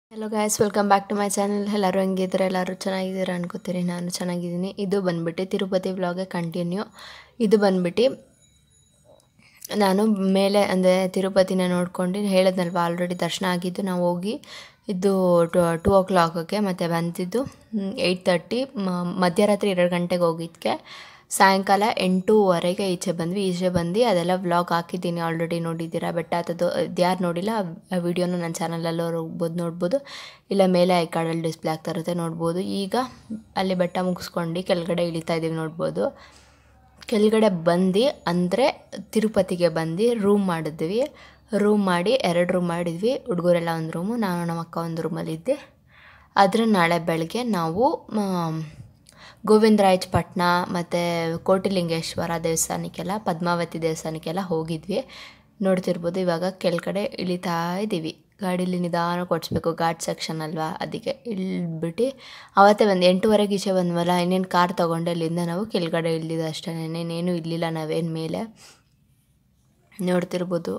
hello guys welcome back to my channel ಎಲ್ಲರೂ ಹೆಂಗಿದ್ರೆ ಎಲ್ಲರೂ ಚೆನ್ನಾಗಿದ್ದೀರಾ ಅನ್ಕೋತೀರಿ ನಾನು ಚೆನ್ನಾಗಿದ್ದೀನಿ ಇದು ಬಂದ್ಬಿಟ್ಟು ತಿರುಪತಿ ವ್ಲಾಗೆ ಕಂಟಿನ್ಯೂ ಇದು ಬಂದ್ಬಿಟ್ಟು ನಾನು ಮೇಲೆ ಅಂದರೆ ತಿರುಪತಿನ ನೋಡ್ಕೊಂಡು ಹೇಳಿದ್ನಲ್ವ ಆಲ್ರೆಡಿ ದರ್ಶನ ಆಗಿದ್ದು ನಾವು ಹೋಗಿ ಇದು ಟು ಟೂ ಓ ಕ್ಲಾಕಿಗೆ ಮತ್ತು ಬಂದಿದ್ದು ಏಯ್ಟ್ ತರ್ಟಿ ಮಧ್ಯರಾತ್ರಿ ಎರಡು ಗಂಟೆಗೆ ಹೋಗಿದ್ದಕ್ಕೆ ಸಾಯಂಕಾಲ ಎಂಟೂವರೆಗೆ ಈಚೆ ಬಂದ್ವಿ ಈಚೆ ಬಂದು ಅದೆಲ್ಲ ವ್ಲಾಗ್ ಹಾಕಿದ್ದೀನಿ ಆಲ್ರೆಡಿ ನೋಡಿದ್ದೀರಾ ಬೆಟ್ಟ ಹತ್ತೋದು ಯಾರು ನೋಡಿಲ್ಲ ಆ ವಿಡಿಯೋನ ನನ್ನ ಚಾನಲಲ್ಲಿ ಹೋಗ್ಬೋದು ನೋಡ್ಬೋದು ಇಲ್ಲ ಮೇಲೆ ಐ ಕಾರ್ಡಲ್ಲಿ ಡಿಸ್ಪ್ಲೇ ಆಗ್ತಾ ಇರುತ್ತೆ ನೋಡ್ಬೋದು ಈಗ ಅಲ್ಲಿ ಬೆಟ್ಟ ಮುಗಿಸ್ಕೊಂಡು ಕೆಳಗಡೆ ಇಳಿತಾ ಇದ್ದೀವಿ ನೋಡ್ಬೋದು ಕೆಳಗಡೆ ಬಂದು ಅಂದರೆ ತಿರುಪತಿಗೆ ಬಂದು ರೂಮ್ ಮಾಡಿದ್ವಿ ರೂಮ್ ಮಾಡಿ ಎರಡು ರೂಮ್ ಮಾಡಿದ್ವಿ ಹುಡುಗರೆಲ್ಲ ಒಂದು ರೂಮು ನಾನು ನಮ್ಮ ಅಕ್ಕ ಒಂದು ರೂಮಲ್ಲಿದ್ದೆ ಆದರೆ ನಾಳೆ ಬೆಳಗ್ಗೆ ನಾವು ಗೋವಿಂದರಾಜಪಟ್ಟಣ ಮತ್ತು ಕೋಟಿಲಿಂಗೇಶ್ವರ ದೇವಸ್ಥಾನಕ್ಕೆಲ್ಲ ಪದ್ಮಾವತಿ ದೇವಸ್ಥಾನಕ್ಕೆಲ್ಲ ಹೋಗಿದ್ವಿ ನೋಡ್ತಿರ್ಬೋದು ಇವಾಗ ಕೆಳಗಡೆ ಇಳಿತಾ ಇದ್ದೀವಿ ಗಾಡೀಲಿ ನಿಧಾನ ಕೊಡಿಸ್ಬೇಕು ಘಾಟ್ ಸೆಕ್ಷನ್ ಅಲ್ವಾ ಅದಕ್ಕೆ ಇಳ್ಬಿಟ್ಟು ಅವತ್ತೇ ಬಂದು ಎಂಟೂವರೆಗೆ ಈಚೆ ಬಂದ್ವಲ್ಲ ಇನ್ನೇನು ಕಾರ್ ತೊಗೊಂಡು ಅಲ್ಲಿಂದ ನಾವು ಕೆಳಗಡೆ ಇಳಿದಿದ್ದು ಅಷ್ಟೇ ಇನ್ನೇನು ಇರಲಿಲ್ಲ ನಾವೇನು ಮೇಲೆ ನೋಡ್ತಿರ್ಬೋದು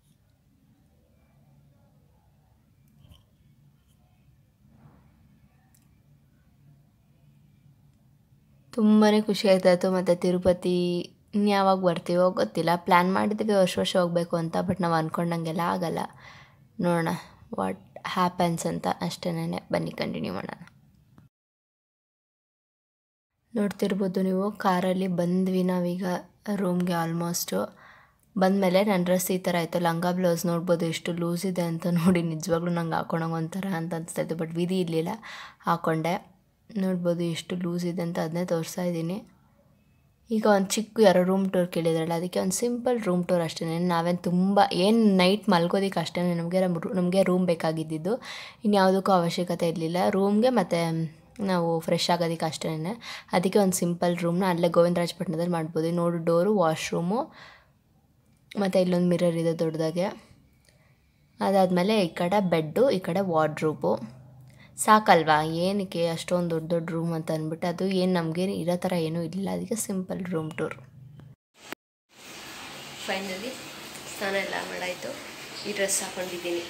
ತುಂಬಾ ಖುಷಿ ಆಯ್ತಾಯಿತ್ತು ಮತ್ತು ತಿರುಪತಿ ಇನ್ಯಾವಾಗ ಬರ್ತೀವೋ ಗೊತ್ತಿಲ್ಲ ಪ್ಲ್ಯಾನ್ ಮಾಡಿದ್ದೀವಿ ವರ್ಷ ವರ್ಷ ಹೋಗಬೇಕು ಅಂತ ಬಟ್ ನಾವು ಅಂದ್ಕೊಂಡಂಗೆಲ್ಲ ಆಗಲ್ಲ ನೋಡೋಣ ವಾಟ್ ಹ್ಯಾಪನ್ಸ್ ಅಂತ ಅಷ್ಟೇನೆ ಬನ್ನಿ ಕಂಟಿನ್ಯೂ ಮಾಡೋಣ ನೋಡ್ತಿರ್ಬೋದು ನೀವು ಕಾರಲ್ಲಿ ಬಂದ್ವಿ ನಾವೀಗ ರೂಮ್ಗೆ ಆಲ್ಮೋಸ್ಟು ಬಂದಮೇಲೆ ನನ್ನ ಡ್ರೆಸ್ ಈ ಥರ ಆಯಿತು ಲಂಗ ಬ್ಲೌಸ್ ನೋಡ್ಬೋದು ಎಷ್ಟು ಲೂಸ್ ಇದೆ ಅಂತ ನೋಡಿ ನಿಜವಾಗ್ಲೂ ನಂಗೆ ಹಾಕೊಂಡಂಗೆ ಒಂಥರ ಅಂತ ಅನಿಸ್ತಾಯಿತ್ತು ಬಟ್ ವಿಧಿ ಇರಲಿಲ್ಲ ಹಾಕ್ಕೊಂಡೆ ನೋಡ್ಬೋದು ಎಷ್ಟು ಲೂಸ್ ಇದೆ ಅಂತ ಅದನ್ನೇ ತೋರಿಸ್ತಾ ಇದ್ದೀನಿ ಈಗ ಒಂದು ಚಿಕ್ಕ ಯಾರೋ ರೂಮ್ ಟೂರ್ ಕೇಳಿದ್ರಲ್ಲ ಅದಕ್ಕೆ ಒಂದು ಸಿಂಪಲ್ ರೂಮ್ ಟೂರ್ ಅಷ್ಟೇ ನಾವೇನು ತುಂಬ ಏನು ನೈಟ್ ಮಲ್ಗೋದಕ್ಕೆ ಅಷ್ಟೇ ನಮಗೆ ನಮಗೆ ರೂಮ್ ಬೇಕಾಗಿದ್ದಿದ್ದು ಇನ್ಯಾವುದಕ್ಕೂ ಅವಶ್ಯಕತೆ ಇರಲಿಲ್ಲ ರೂಮ್ಗೆ ಮತ್ತು ನಾವು ಫ್ರೆಶ್ ಆಗೋದಕ್ಕೆ ಅಷ್ಟೇ ಅದಕ್ಕೆ ಒಂದು ಸಿಂಪಲ್ ರೂಮ್ನ ಅಲ್ಲೇ ಗೋವಿಂದರಾಜಪಟ್ಟಣದಲ್ಲಿ ಮಾಡ್ಬೋದು ನೋಡು ಡೋರು ವಾಶ್ರೂಮು ಮತ್ತು ಇಲ್ಲೊಂದು ಮಿರರ್ ಇದೆ ದೊಡ್ಡದಾಗೆ ಅದಾದಮೇಲೆ ಈ ಕಡೆ ಬೆಡ್ಡು ಈ ಕಡೆ ವಾರ್ಡ್ರೂಬು ಸಾಕಲ್ವಾ ಏನಕ್ಕೆ ಅಷ್ಟೊಂದು ದೊಡ್ಡ ದೊಡ್ಡ ರೂಮ್ ಅಂತ ಅಂದ್ಬಿಟ್ಟು ಅದು ಏನು ನಮಗೆ ಇರೋ ಥರ ಏನೂ ಇಲ್ಲ ಅದಕ್ಕೆ ಸಿಂಪಲ್ ರೂಮ್ ಟೂರ್ ಫೈನಲಿ ಸ್ನಾನ ಎಲ್ಲ ಮಾಡಾಯಿತು ಈ ಡ್ರೆಸ್ ಹಾಕೊಂಡಿದ್ದೀನಿ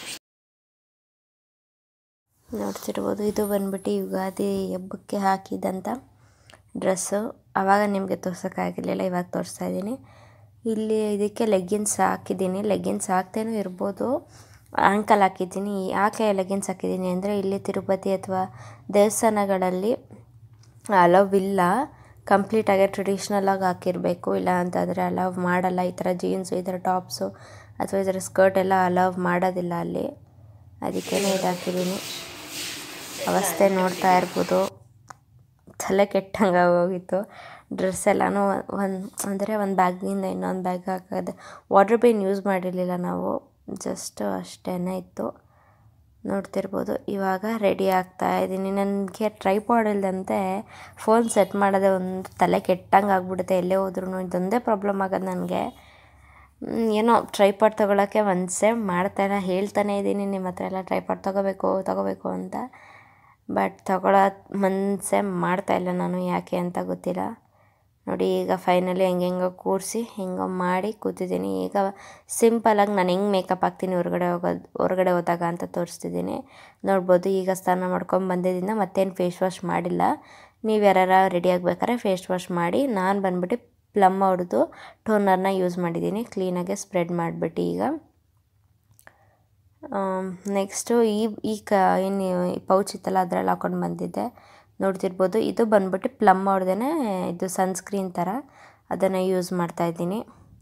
ನೋಡ್ತಿರ್ಬೋದು ಇದು ಬಂದ್ಬಿಟ್ಟು ಯುಗಾದಿ ಹಬ್ಬಕ್ಕೆ ಹಾಕಿದಂಥ ಡ್ರೆಸ್ಸು ಆವಾಗ ನಿಮಗೆ ತೋರ್ಸೋಕ್ಕಾಗಿರಲಿಲ್ಲ ಇವಾಗ ತೋರಿಸ್ತಾ ಇದ್ದೀನಿ ಇಲ್ಲಿ ಇದಕ್ಕೆ ಲೆಗ್ಗಿನ್ಸ್ ಹಾಕಿದ್ದೀನಿ ಲೆಗ್ಗಿನ್ಸ್ ಹಾಕ್ತೇನೂ ಇರ್ಬೋದು ಆಂಕಲ್ ಹಾಕಿದ್ದೀನಿ ಯಾಕೆ ಲೆಗಿನ್ಸ್ ಹಾಕಿದ್ದೀನಿ ಅಂದರೆ ಇಲ್ಲಿ ತಿರುಪತಿ ಅಥವಾ ದೇವಸ್ಥಾನಗಳಲ್ಲಿ ಅಲವ್ ಇಲ್ಲ ಕಂಪ್ಲೀಟಾಗಿ ಟ್ರೆಡಿಷ್ನಲಾಗಿ ಹಾಕಿರಬೇಕು ಇಲ್ಲ ಅಂತಂದರೆ ಅಲವ್ ಮಾಡಲ್ಲ ಈ ಥರ ಜೀನ್ಸು ಈ ಥರ ಟಾಪ್ಸು ಅಥವಾ ಈ ಥರ ಸ್ಕರ್ಟ್ ಎಲ್ಲ ಅಲವ್ ಮಾಡೋದಿಲ್ಲ ಅಲ್ಲಿ ಅದಕ್ಕೇ ಇದು ಹಾಕಿದ್ದೀನಿ ಅವಸ್ಥೆ ನೋಡ್ತಾ ಇರ್ಬೋದು ತಲೆ ಕೆಟ್ಟಂಗೆ ಹೋಗಿತ್ತು ಡ್ರೆಸ್ ಎಲ್ಲನೂ ಒಂದು ಅಂದರೆ ಒಂದು ಬ್ಯಾಗಿಂದ ಇನ್ನೊಂದು ಬ್ಯಾಗ್ ಹಾಕೋದು ವಾಟರ್ ಪೇನ್ ಯೂಸ್ ಮಾಡಿರಲಿಲ್ಲ ನಾವು ಜಸ್ಟ್ ಅಷ್ಟೇ ಇತ್ತು ನೋಡ್ತಿರ್ಬೋದು ಇವಾಗ ರೆಡಿ ಆಗ್ತಾ ಇದ್ದೀನಿ ನನಗೆ ಟ್ರೈಪಾಡ್ ಇಲ್ಲದಂತೆ ಫೋನ್ ಸೆಟ್ ಮಾಡೋದೇ ಒಂದು ತಲೆ ಕೆಟ್ಟಂಗೆ ಆಗ್ಬಿಡುತ್ತೆ ಎಲ್ಲೇ ಹೋದ್ರೂ ಇದೊಂದೇ ಪ್ರಾಬ್ಲಮ್ ಆಗೋದು ನನಗೆ ಏನೋ ಟ್ರೈಪಾಡ್ ತೊಗೊಳಕ್ಕೆ ಮನಸ್ಸೇ ಮಾಡ್ತಾಯಿಲ್ಲ ಹೇಳ್ತಾನೆ ಇದ್ದೀನಿ ನಿಮ್ಮ ಹತ್ರ ಎಲ್ಲ ಟ್ರೈಪಾಡ್ ತೊಗೋಬೇಕು ತೊಗೋಬೇಕು ಅಂತ ಬಟ್ ತೊಗೊಳೋ ಮನಸ್ಸೇ ಮಾಡ್ತಾಯಿಲ್ಲ ನಾನು ಯಾಕೆ ಅಂತ ಗೊತ್ತಿಲ್ಲ ನೋಡಿ ಈಗ ಫೈನಲಿ ಹೆಂಗೆ ಹೆಂಗೋ ಕೂರಿಸಿ ಹೆಂಗೋ ಮಾಡಿ ಕೂತಿದ್ದೀನಿ ಈಗ ಸಿಂಪಲಾಗಿ ನಾನು ಹೆಂಗೆ ಮೇಕಪ್ ಹಾಕ್ತೀನಿ ಹೊರಗಡೆ ಹೋಗೋದು ಹೊರಗಡೆ ಹೋದಾಗ ಅಂತ ತೋರಿಸ್ತಿದ್ದೀನಿ ನೋಡ್ಬೋದು ಈಗ ಸ್ನಾನ ಮಾಡ್ಕೊಂಡು ಬಂದಿದ್ದರಿಂದ ಮತ್ತೇನು ಫೇಸ್ ವಾಶ್ ಮಾಡಿಲ್ಲ ನೀವು ಯಾರು ರೆಡಿ ಆಗಬೇಕಾದ್ರೆ ಫೇಸ್ ವಾಶ್ ಮಾಡಿ ನಾನು ಬಂದ್ಬಿಟ್ಟು ಪ್ಲಮ್ ಹೊಡೆದು ಟೋನರ್ನ ಯೂಸ್ ಮಾಡಿದ್ದೀನಿ ಕ್ಲೀನಾಗೆ ಸ್ಪ್ರೆಡ್ ಮಾಡಿಬಿಟ್ಟು ಈಗ ನೆಕ್ಸ್ಟು ಈ ಈ ಕ ಏನು ಪೌಚ್ ಇತ್ತಲ್ಲ ಅದರಲ್ಲಿ ಹಾಕೊಂಡು ಬಂದಿದ್ದೆ ನೋಡ್ತಿರ್ಬೋದು ಇದು ಬಂದ್ಬಿಟ್ಟು ಪ್ಲಮ್ ಹೊಡೆದೇ ಇದು ಸನ್ಸ್ಕ್ರೀನ್ ಥರ ಅದನ್ನು ಯೂಸ್ ಮಾಡ್ತಾಯಿದ್ದೀನಿ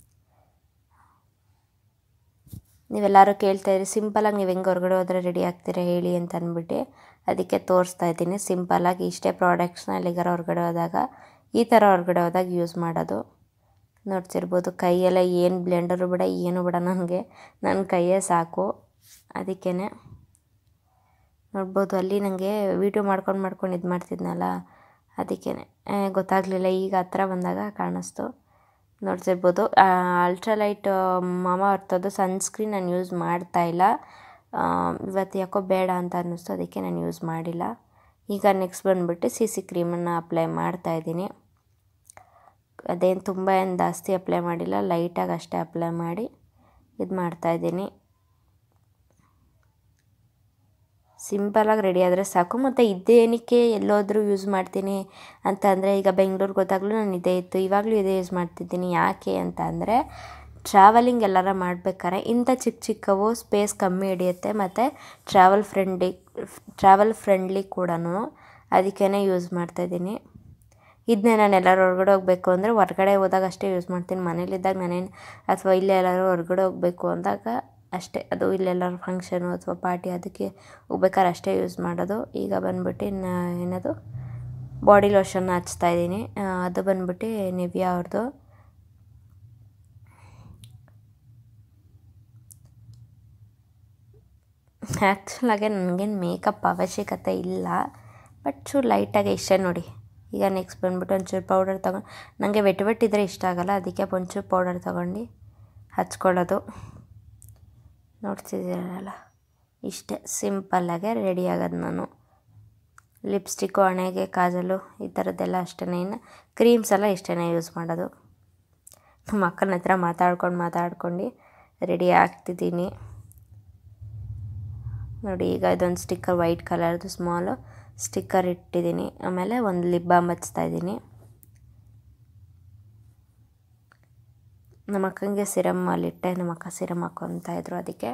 ನೀವೆಲ್ಲರೂ ಕೇಳ್ತಾಯಿರಿ ಸಿಂಪಲಾಗಿ ನೀವು ಹೆಂಗೆ ಹೊರಗಡೆ ಹೋದರೆ ರೆಡಿ ಆಗ್ತೀರಾ ಹೇಳಿ ಅಂತ ಅಂದ್ಬಿಟ್ಟು ಅದಕ್ಕೆ ತೋರಿಸ್ತಾ ಇದ್ದೀನಿ ಸಿಂಪಲಾಗಿ ಇಷ್ಟೇ ಪ್ರಾಡಕ್ಟ್ಸ್ನ ಎಲ್ಲಿಗಾರ ಹೊರಗಡೆ ಹೋದಾಗ ಈ ಥರ ಹೊರಗಡೆ ಹೋದಾಗ ಯೂಸ್ ಮಾಡೋದು ನೋಡ್ತಿರ್ಬೋದು ಕೈಯೆಲ್ಲ ಏನು ಬ್ಲೆಂಡರು ಬಿಡ ಏನು ಬಿಡ ನನಗೆ ನನ್ನ ಕೈಯೇ ಸಾಕು ಅದಕ್ಕೇ ನೋಡ್ಬೋದು ಅಲ್ಲಿ ನನಗೆ ವೀಡಿಯೋ ಮಾಡ್ಕೊಂಡು ಮಾಡ್ಕೊಂಡು ಇದು ಮಾಡ್ತಿದ್ನಲ್ಲ ಅದಕ್ಕೇ ಗೊತ್ತಾಗಲಿಲ್ಲ ಈಗ ಹತ್ರ ಬಂದಾಗ ಕಾಣಿಸ್ತು ನೋಡ್ತಿರ್ಬೋದು ಅಲ್ಟ್ರಾಲೈಟ್ ಮಾಮ ಅರ್ಥದ್ದು ಸನ್ಸ್ಕ್ರೀನ್ ನಾನು ಯೂಸ್ ಮಾಡ್ತಾಯಿಲ್ಲ ಇವತ್ತು ಯಾಕೋ ಬೇಡ ಅಂತ ಅನ್ನಿಸ್ತು ಅದಕ್ಕೆ ನಾನು ಯೂಸ್ ಮಾಡಿಲ್ಲ ಈಗ ನೆಕ್ಸ್ಟ್ ಬಂದುಬಿಟ್ಟು ಸಿ ಸಿ ಕ್ರೀಮನ್ನು ಅಪ್ಲೈ ಮಾಡ್ತಾಯಿದ್ದೀನಿ ಅದೇನು ತುಂಬ ಏನು ಜಾಸ್ತಿ ಅಪ್ಲೈ ಮಾಡಿಲ್ಲ ಲೈಟಾಗಿ ಅಷ್ಟೇ ಅಪ್ಲೈ ಮಾಡಿ ಇದು ಮಾಡ್ತಾಯಿದ್ದೀನಿ ಸಿಂಪಲಾಗಿ ರೆಡಿ ಆದರೆ ಸಾಕು ಮತ್ತು ಇದೇನಕ್ಕೆ ಎಲ್ಲೋದ್ರೂ ಯೂಸ್ ಮಾಡ್ತೀನಿ ಅಂತ ಅಂದರೆ ಈಗ ಬೆಂಗ್ಳೂರಿಗೆ ಹೋದಾಗಲೂ ನಾನು ಇದೇ ಇತ್ತು ಇವಾಗಲೂ ಇದೇ ಯೂಸ್ ಮಾಡ್ತಿದ್ದೀನಿ ಯಾಕೆ ಅಂತ ಅಂದರೆ ಟ್ರಾವೆಲಿಂಗ್ ಎಲ್ಲಾರ ಮಾಡ್ಬೇಕಾದ್ರೆ ಇಂಥ ಚಿಕ್ಕ ಚಿಕ್ಕವು ಸ್ಪೇಸ್ ಕಮ್ಮಿ ಹಿಡಿಯುತ್ತೆ ಮತ್ತು ಟ್ರಾವೆಲ್ ಫ್ರೆಂಡ್ಲಿ ಟ್ರಾವೆಲ್ ಫ್ರೆಂಡ್ಲಿ ಕೂಡ ಅದಕ್ಕೇ ಯೂಸ್ ಮಾಡ್ತಾಯಿದ್ದೀನಿ ಇದನ್ನೇ ನಾನು ಎಲ್ಲರೂ ಹೊರಗಡೆ ಹೋಗಬೇಕು ಅಂದರೆ ಹೊರ್ಗಡೆ ಹೋದಾಗ ಅಷ್ಟೇ ಯೂಸ್ ಮಾಡ್ತೀನಿ ಮನೇಲಿದ್ದಾಗ ನಾನೇನು ಅಥವಾ ಇಲ್ಲೇ ಎಲ್ಲಾದ್ರು ಹೊರಗಡೆ ಹೋಗಬೇಕು ಅಂದಾಗ ಅಷ್ಟೇ ಅದು ಇಲ್ಲೆಲ್ಲರೂ ಫಂಕ್ಷನು ಅಥವಾ ಪಾರ್ಟಿ ಅದಕ್ಕೆ ಹೋಗ್ಬೇಕಾದ್ರೆ ಅಷ್ಟೇ ಯೂಸ್ ಮಾಡೋದು ಈಗ ಬಂದ್ಬಿಟ್ಟು ಏನದು ಬಾಡಿ ಲೋಷನ್ನ ಹಚ್ತಾ ಇದ್ದೀನಿ ಅದು ಬಂದ್ಬಿಟ್ಟು ನಿವಿಯಾ ಅವ್ರದ್ದು ಆ್ಯಕ್ಚುಲಾಗೆ ನನಗೇನು ಮೇಕಪ್ ಅವಶ್ಯಕತೆ ಇಲ್ಲ ಬಟ್ ಚೂರು ಲೈಟಾಗಿ ಇಷ್ಟೇ ನೋಡಿ ಈಗ ನೆಕ್ಸ್ಟ್ ಬಂದ್ಬಿಟ್ಟು ಒಂಚೂರು ಪೌಡರ್ ತಗೊಂಡು ನನಗೆ ವೆಟ್ ವೆಟ್ ಇದ್ದರೆ ಇಷ್ಟ ಆಗಲ್ಲ ಅದಕ್ಕೆ ಒಂಚೂರು ಪೌಡರ್ ತಗೊಂಡು ಹಚ್ಕೊಳ್ಳೋದು ನೋಡ್ತಿದ್ದೀರಲ್ಲ ಇಷ್ಟೇ ಸಿಂಪಲ್ಲಾಗೆ ರೆಡಿ ಆಗೋದು ನಾನು ಲಿಪ್ಸ್ಟಿಕ್ಕು ಹಣೆಗೆ ಕಾಜಲು ಈ ಥರದ್ದೆಲ್ಲ ಅಷ್ಟೇ ಇನ್ನು ಕ್ರೀಮ್ಸ್ ಎಲ್ಲ ಇಷ್ಟೇ ಯೂಸ್ ಮಾಡೋದು ನಮ್ಮ ಅಕ್ಕನ ಹತ್ರ ಮಾತಾಡ್ಕೊಂಡು ಮಾತಾಡ್ಕೊಂಡು ರೆಡಿ ಆಗ್ತಿದ್ದೀನಿ ನೋಡಿ ಈಗ ಇದೊಂದು ಸ್ಟಿಕ್ಕರ್ ವೈಟ್ ಕಲರ್ದು ಸ್ಮಾಲು ಸ್ಟಿಕ್ಕರ್ ಇಟ್ಟಿದ್ದೀನಿ ಆಮೇಲೆ ಒಂದು ಲಿಪ್ ಬಾಮ್ ಹಚ್ತಾ ಇದ್ದೀನಿ ನಮ್ಮ ಅಕ್ಕಂಗೆ ಸಿರಮ್ ಅಲ್ಲಿಟ್ಟೆ ನಮ್ಮ ಅಕ್ಕ ಸಿರಮ್ ಹಾಕ್ಕೊತಾ ಇದ್ರು ಅದಕ್ಕೆ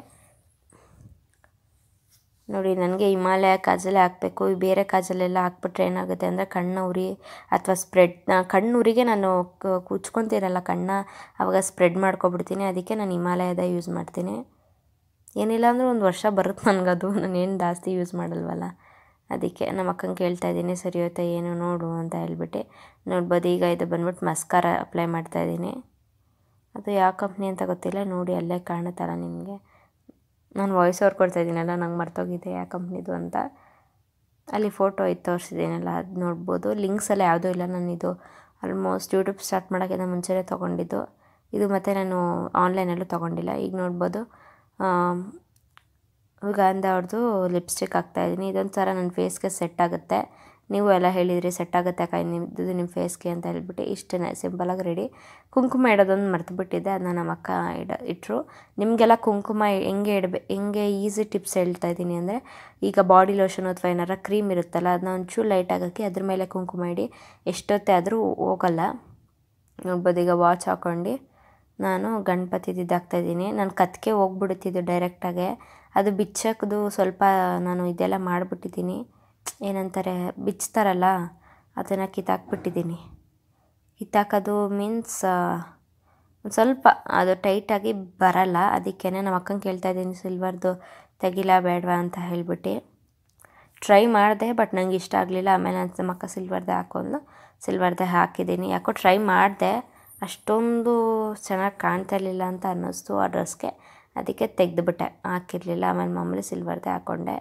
ನೋಡಿ ನನಗೆ ಹಿಮಾಲಯ ಕಾಜಲೇ ಹಾಕಬೇಕು ಬೇರೆ ಕಾಜಲೆಲ್ಲ ಹಾಕ್ಬಿಟ್ರೆ ಏನಾಗುತ್ತೆ ಅಂದರೆ ಕಣ್ಣು ಉರಿ ಅಥವಾ ಸ್ಪ್ರೆಡ್ ಕಣ್ಣು ಉರಿಗೆ ನಾನು ಕುಚ್ಕೊತೀನಲ್ಲ ಕಣ್ಣ ಆವಾಗ ಸ್ಪ್ರೆಡ್ ಮಾಡ್ಕೊಬಿಡ್ತೀನಿ ಅದಕ್ಕೆ ನಾನು ಹಿಮಾಲಯದ ಯೂಸ್ ಮಾಡ್ತೀನಿ ಏನಿಲ್ಲ ಅಂದ್ರೆ ಒಂದು ವರ್ಷ ಬರುತ್ತೆ ನನಗದು ನಾನೇನು ಜಾಸ್ತಿ ಯೂಸ್ ಮಾಡಲ್ವಲ್ಲ ಅದಕ್ಕೆ ನಮ್ಮ ಅಕ್ಕಂಗೆ ಕೇಳ್ತಾ ಇದ್ದೀನಿ ಸರಿ ಹೋಯ್ತಾ ಏನು ನೋಡು ಅಂತ ಹೇಳ್ಬಿಟ್ಟು ನೋಡ್ಬೋದು ಈಗ ಇದು ಬಂದ್ಬಿಟ್ಟು ಮಸ್ಕಾರ ಅಪ್ಲೈ ಮಾಡ್ತಾಯಿದ್ದೀನಿ ಅದು ಯಾವ ಕಂಪ್ನಿ ಅಂತ ಗೊತ್ತಿಲ್ಲ ನೋಡಿ ಅಲ್ಲೇ ಕಾಣುತ್ತಲ್ಲ ನಿಮಗೆ ನಾನು ವಾಯ್ಸ್ ಓವರ್ ಕೊಡ್ತಾ ಇದ್ದೀನಲ್ಲ ನಂಗೆ ಮರ್ತೋಗಿದೆ ಯಾವ ಕಂಪ್ನಿದು ಅಂತ ಅಲ್ಲಿ ಫೋಟೋ ಇತ್ತು ತೋರಿಸಿದ್ದೀನಲ್ಲ ಅದು ನೋಡ್ಬೋದು ಲಿಂಕ್ಸೆಲ್ಲ ಯಾವುದೂ ಇಲ್ಲ ನಾನು ಇದು ಆಲ್ಮೋಸ್ಟ್ ಯೂಟ್ಯೂಬ್ ಸ್ಟಾರ್ಟ್ ಮಾಡೋಕ್ಕಿಂತ ಮುಂಚೆನೇ ತೊಗೊಂಡಿದ್ದು ಇದು ಮತ್ತು ನಾನು ಆನ್ಲೈನಲ್ಲೂ ತೊಗೊಂಡಿಲ್ಲ ಈಗ ನೋಡ್ಬೋದು ಗಾಂಧ ಅವ್ರದ್ದು ಲಿಪ್ಸ್ಟಿಕ್ ಹಾಕ್ತಾಯಿದ್ದೀನಿ ಇದೊಂದು ಥರ ನನ್ನ ಫೇಸ್ಗೆ ಸೆಟ್ ಆಗುತ್ತೆ ನೀವು ಎಲ್ಲ ಹೇಳಿದಿರಿ ಸೆಟ್ ಆಗುತ್ತೆ ಅಕ್ಕ ನಿಮ್ಮದು ನಿಮ್ಮ ಫೇಸ್ಗೆ ಅಂತ ಹೇಳ್ಬಿಟ್ಟು ಇಷ್ಟೇ ಸಿಂಪಲಾಗಿ ರೆಡಿ ಕುಂಕುಮ ಇಡೋದೊಂದು ಮರ್ತುಬಿಟ್ಟಿದ್ದೆ ಅದನ್ನ ನಮ್ಮ ಅಕ್ಕ ಇಡ ಇಟ್ಟರು ನಿಮಗೆಲ್ಲ ಕುಂಕುಮ ಹೆಂಗೆ ಇಡಬೇ ಹೆಂಗೆ ಈಸಿ ಟಿಪ್ಸ್ ಹೇಳ್ತಾ ಇದ್ದೀನಿ ಅಂದರೆ ಈಗ ಬಾಡಿ ಲೋಷನ್ ಅಥವಾ ಏನಾರ ಕ್ರೀಮ್ ಇರುತ್ತಲ್ಲ ಅದನ್ನ ಒಂಚೂರು ಲೈಟಾಗಿ ಹಾಕಿ ಅದ್ರ ಮೇಲೆ ಕುಂಕುಮ ಇಡಿ ಎಷ್ಟೊತ್ತೇ ಆದರೂ ಹೋಗಲ್ಲ ನೋಡ್ಬೋದು ಈಗ ವಾಚ್ ಹಾಕ್ಕೊಂಡು ನಾನು ಗಣಪತಿದು ಇದಾಗ್ತಾಯಿದ್ದೀನಿ ನಾನು ಕತ್ತಿಗೆ ಹೋಗ್ಬಿಡುತ್ತಿದ್ದು ಡೈರೆಕ್ಟಾಗೆ ಅದು ಬಿಚ್ಚೋದು ಸ್ವಲ್ಪ ನಾನು ಇದೆಲ್ಲ ಮಾಡಿಬಿಟ್ಟಿದ್ದೀನಿ ಏನಂತಾರೆ ಬಿಚ್ತಾರಲ್ಲ ಅದನ್ನು ಕಿತ್ತಾಕ್ಬಿಟ್ಟಿದ್ದೀನಿ ಕಿತ್ತಾಕೋದು ಮೀನ್ಸ್ ಒಂದು ಸ್ವಲ್ಪ ಅದು ಟೈಟಾಗಿ ಬರಲ್ಲ ಅದಕ್ಕೇ ನಮ್ಮ ಅಕ್ಕಂಗೆ ಕೇಳ್ತಾ ಇದ್ದೀನಿ ಸಿಲ್ವರ್ದು ತೆಗಿಲ ಬೇಡವಾ ಅಂತ ಹೇಳ್ಬಿಟ್ಟು ಟ್ರೈ ಮಾಡಿದೆ ಬಟ್ ನಂಗೆ ಇಷ್ಟ ಆಗಲಿಲ್ಲ ಆಮೇಲೆ ನಾನು ನಮ್ಮ ಅಕ್ಕ ಸಿಲ್ವರ್ದೇ ಹಾಕೊಂಡು ಸಿಲ್ವರ್ದೇ ಹಾಕಿದ್ದೀನಿ ಯಾಕೋ ಟ್ರೈ ಮಾಡಿದೆ ಅಷ್ಟೊಂದು ಚೆನ್ನಾಗಿ ಕಾಣ್ತಾ ಇರಲಿಲ್ಲ ಅಂತ ಅನ್ನಿಸ್ತು ಆ ಡ್ರೆಸ್ಗೆ ಅದಕ್ಕೆ ತೆಗೆದುಬಿಟ್ಟೆ ಹಾಕಿರಲಿಲ್ಲ ಆಮೇಲೆ ಮಾಮೂಲಿ ಸಿಲ್ವರ್ದೇ ಹಾಕ್ಕೊಂಡೆ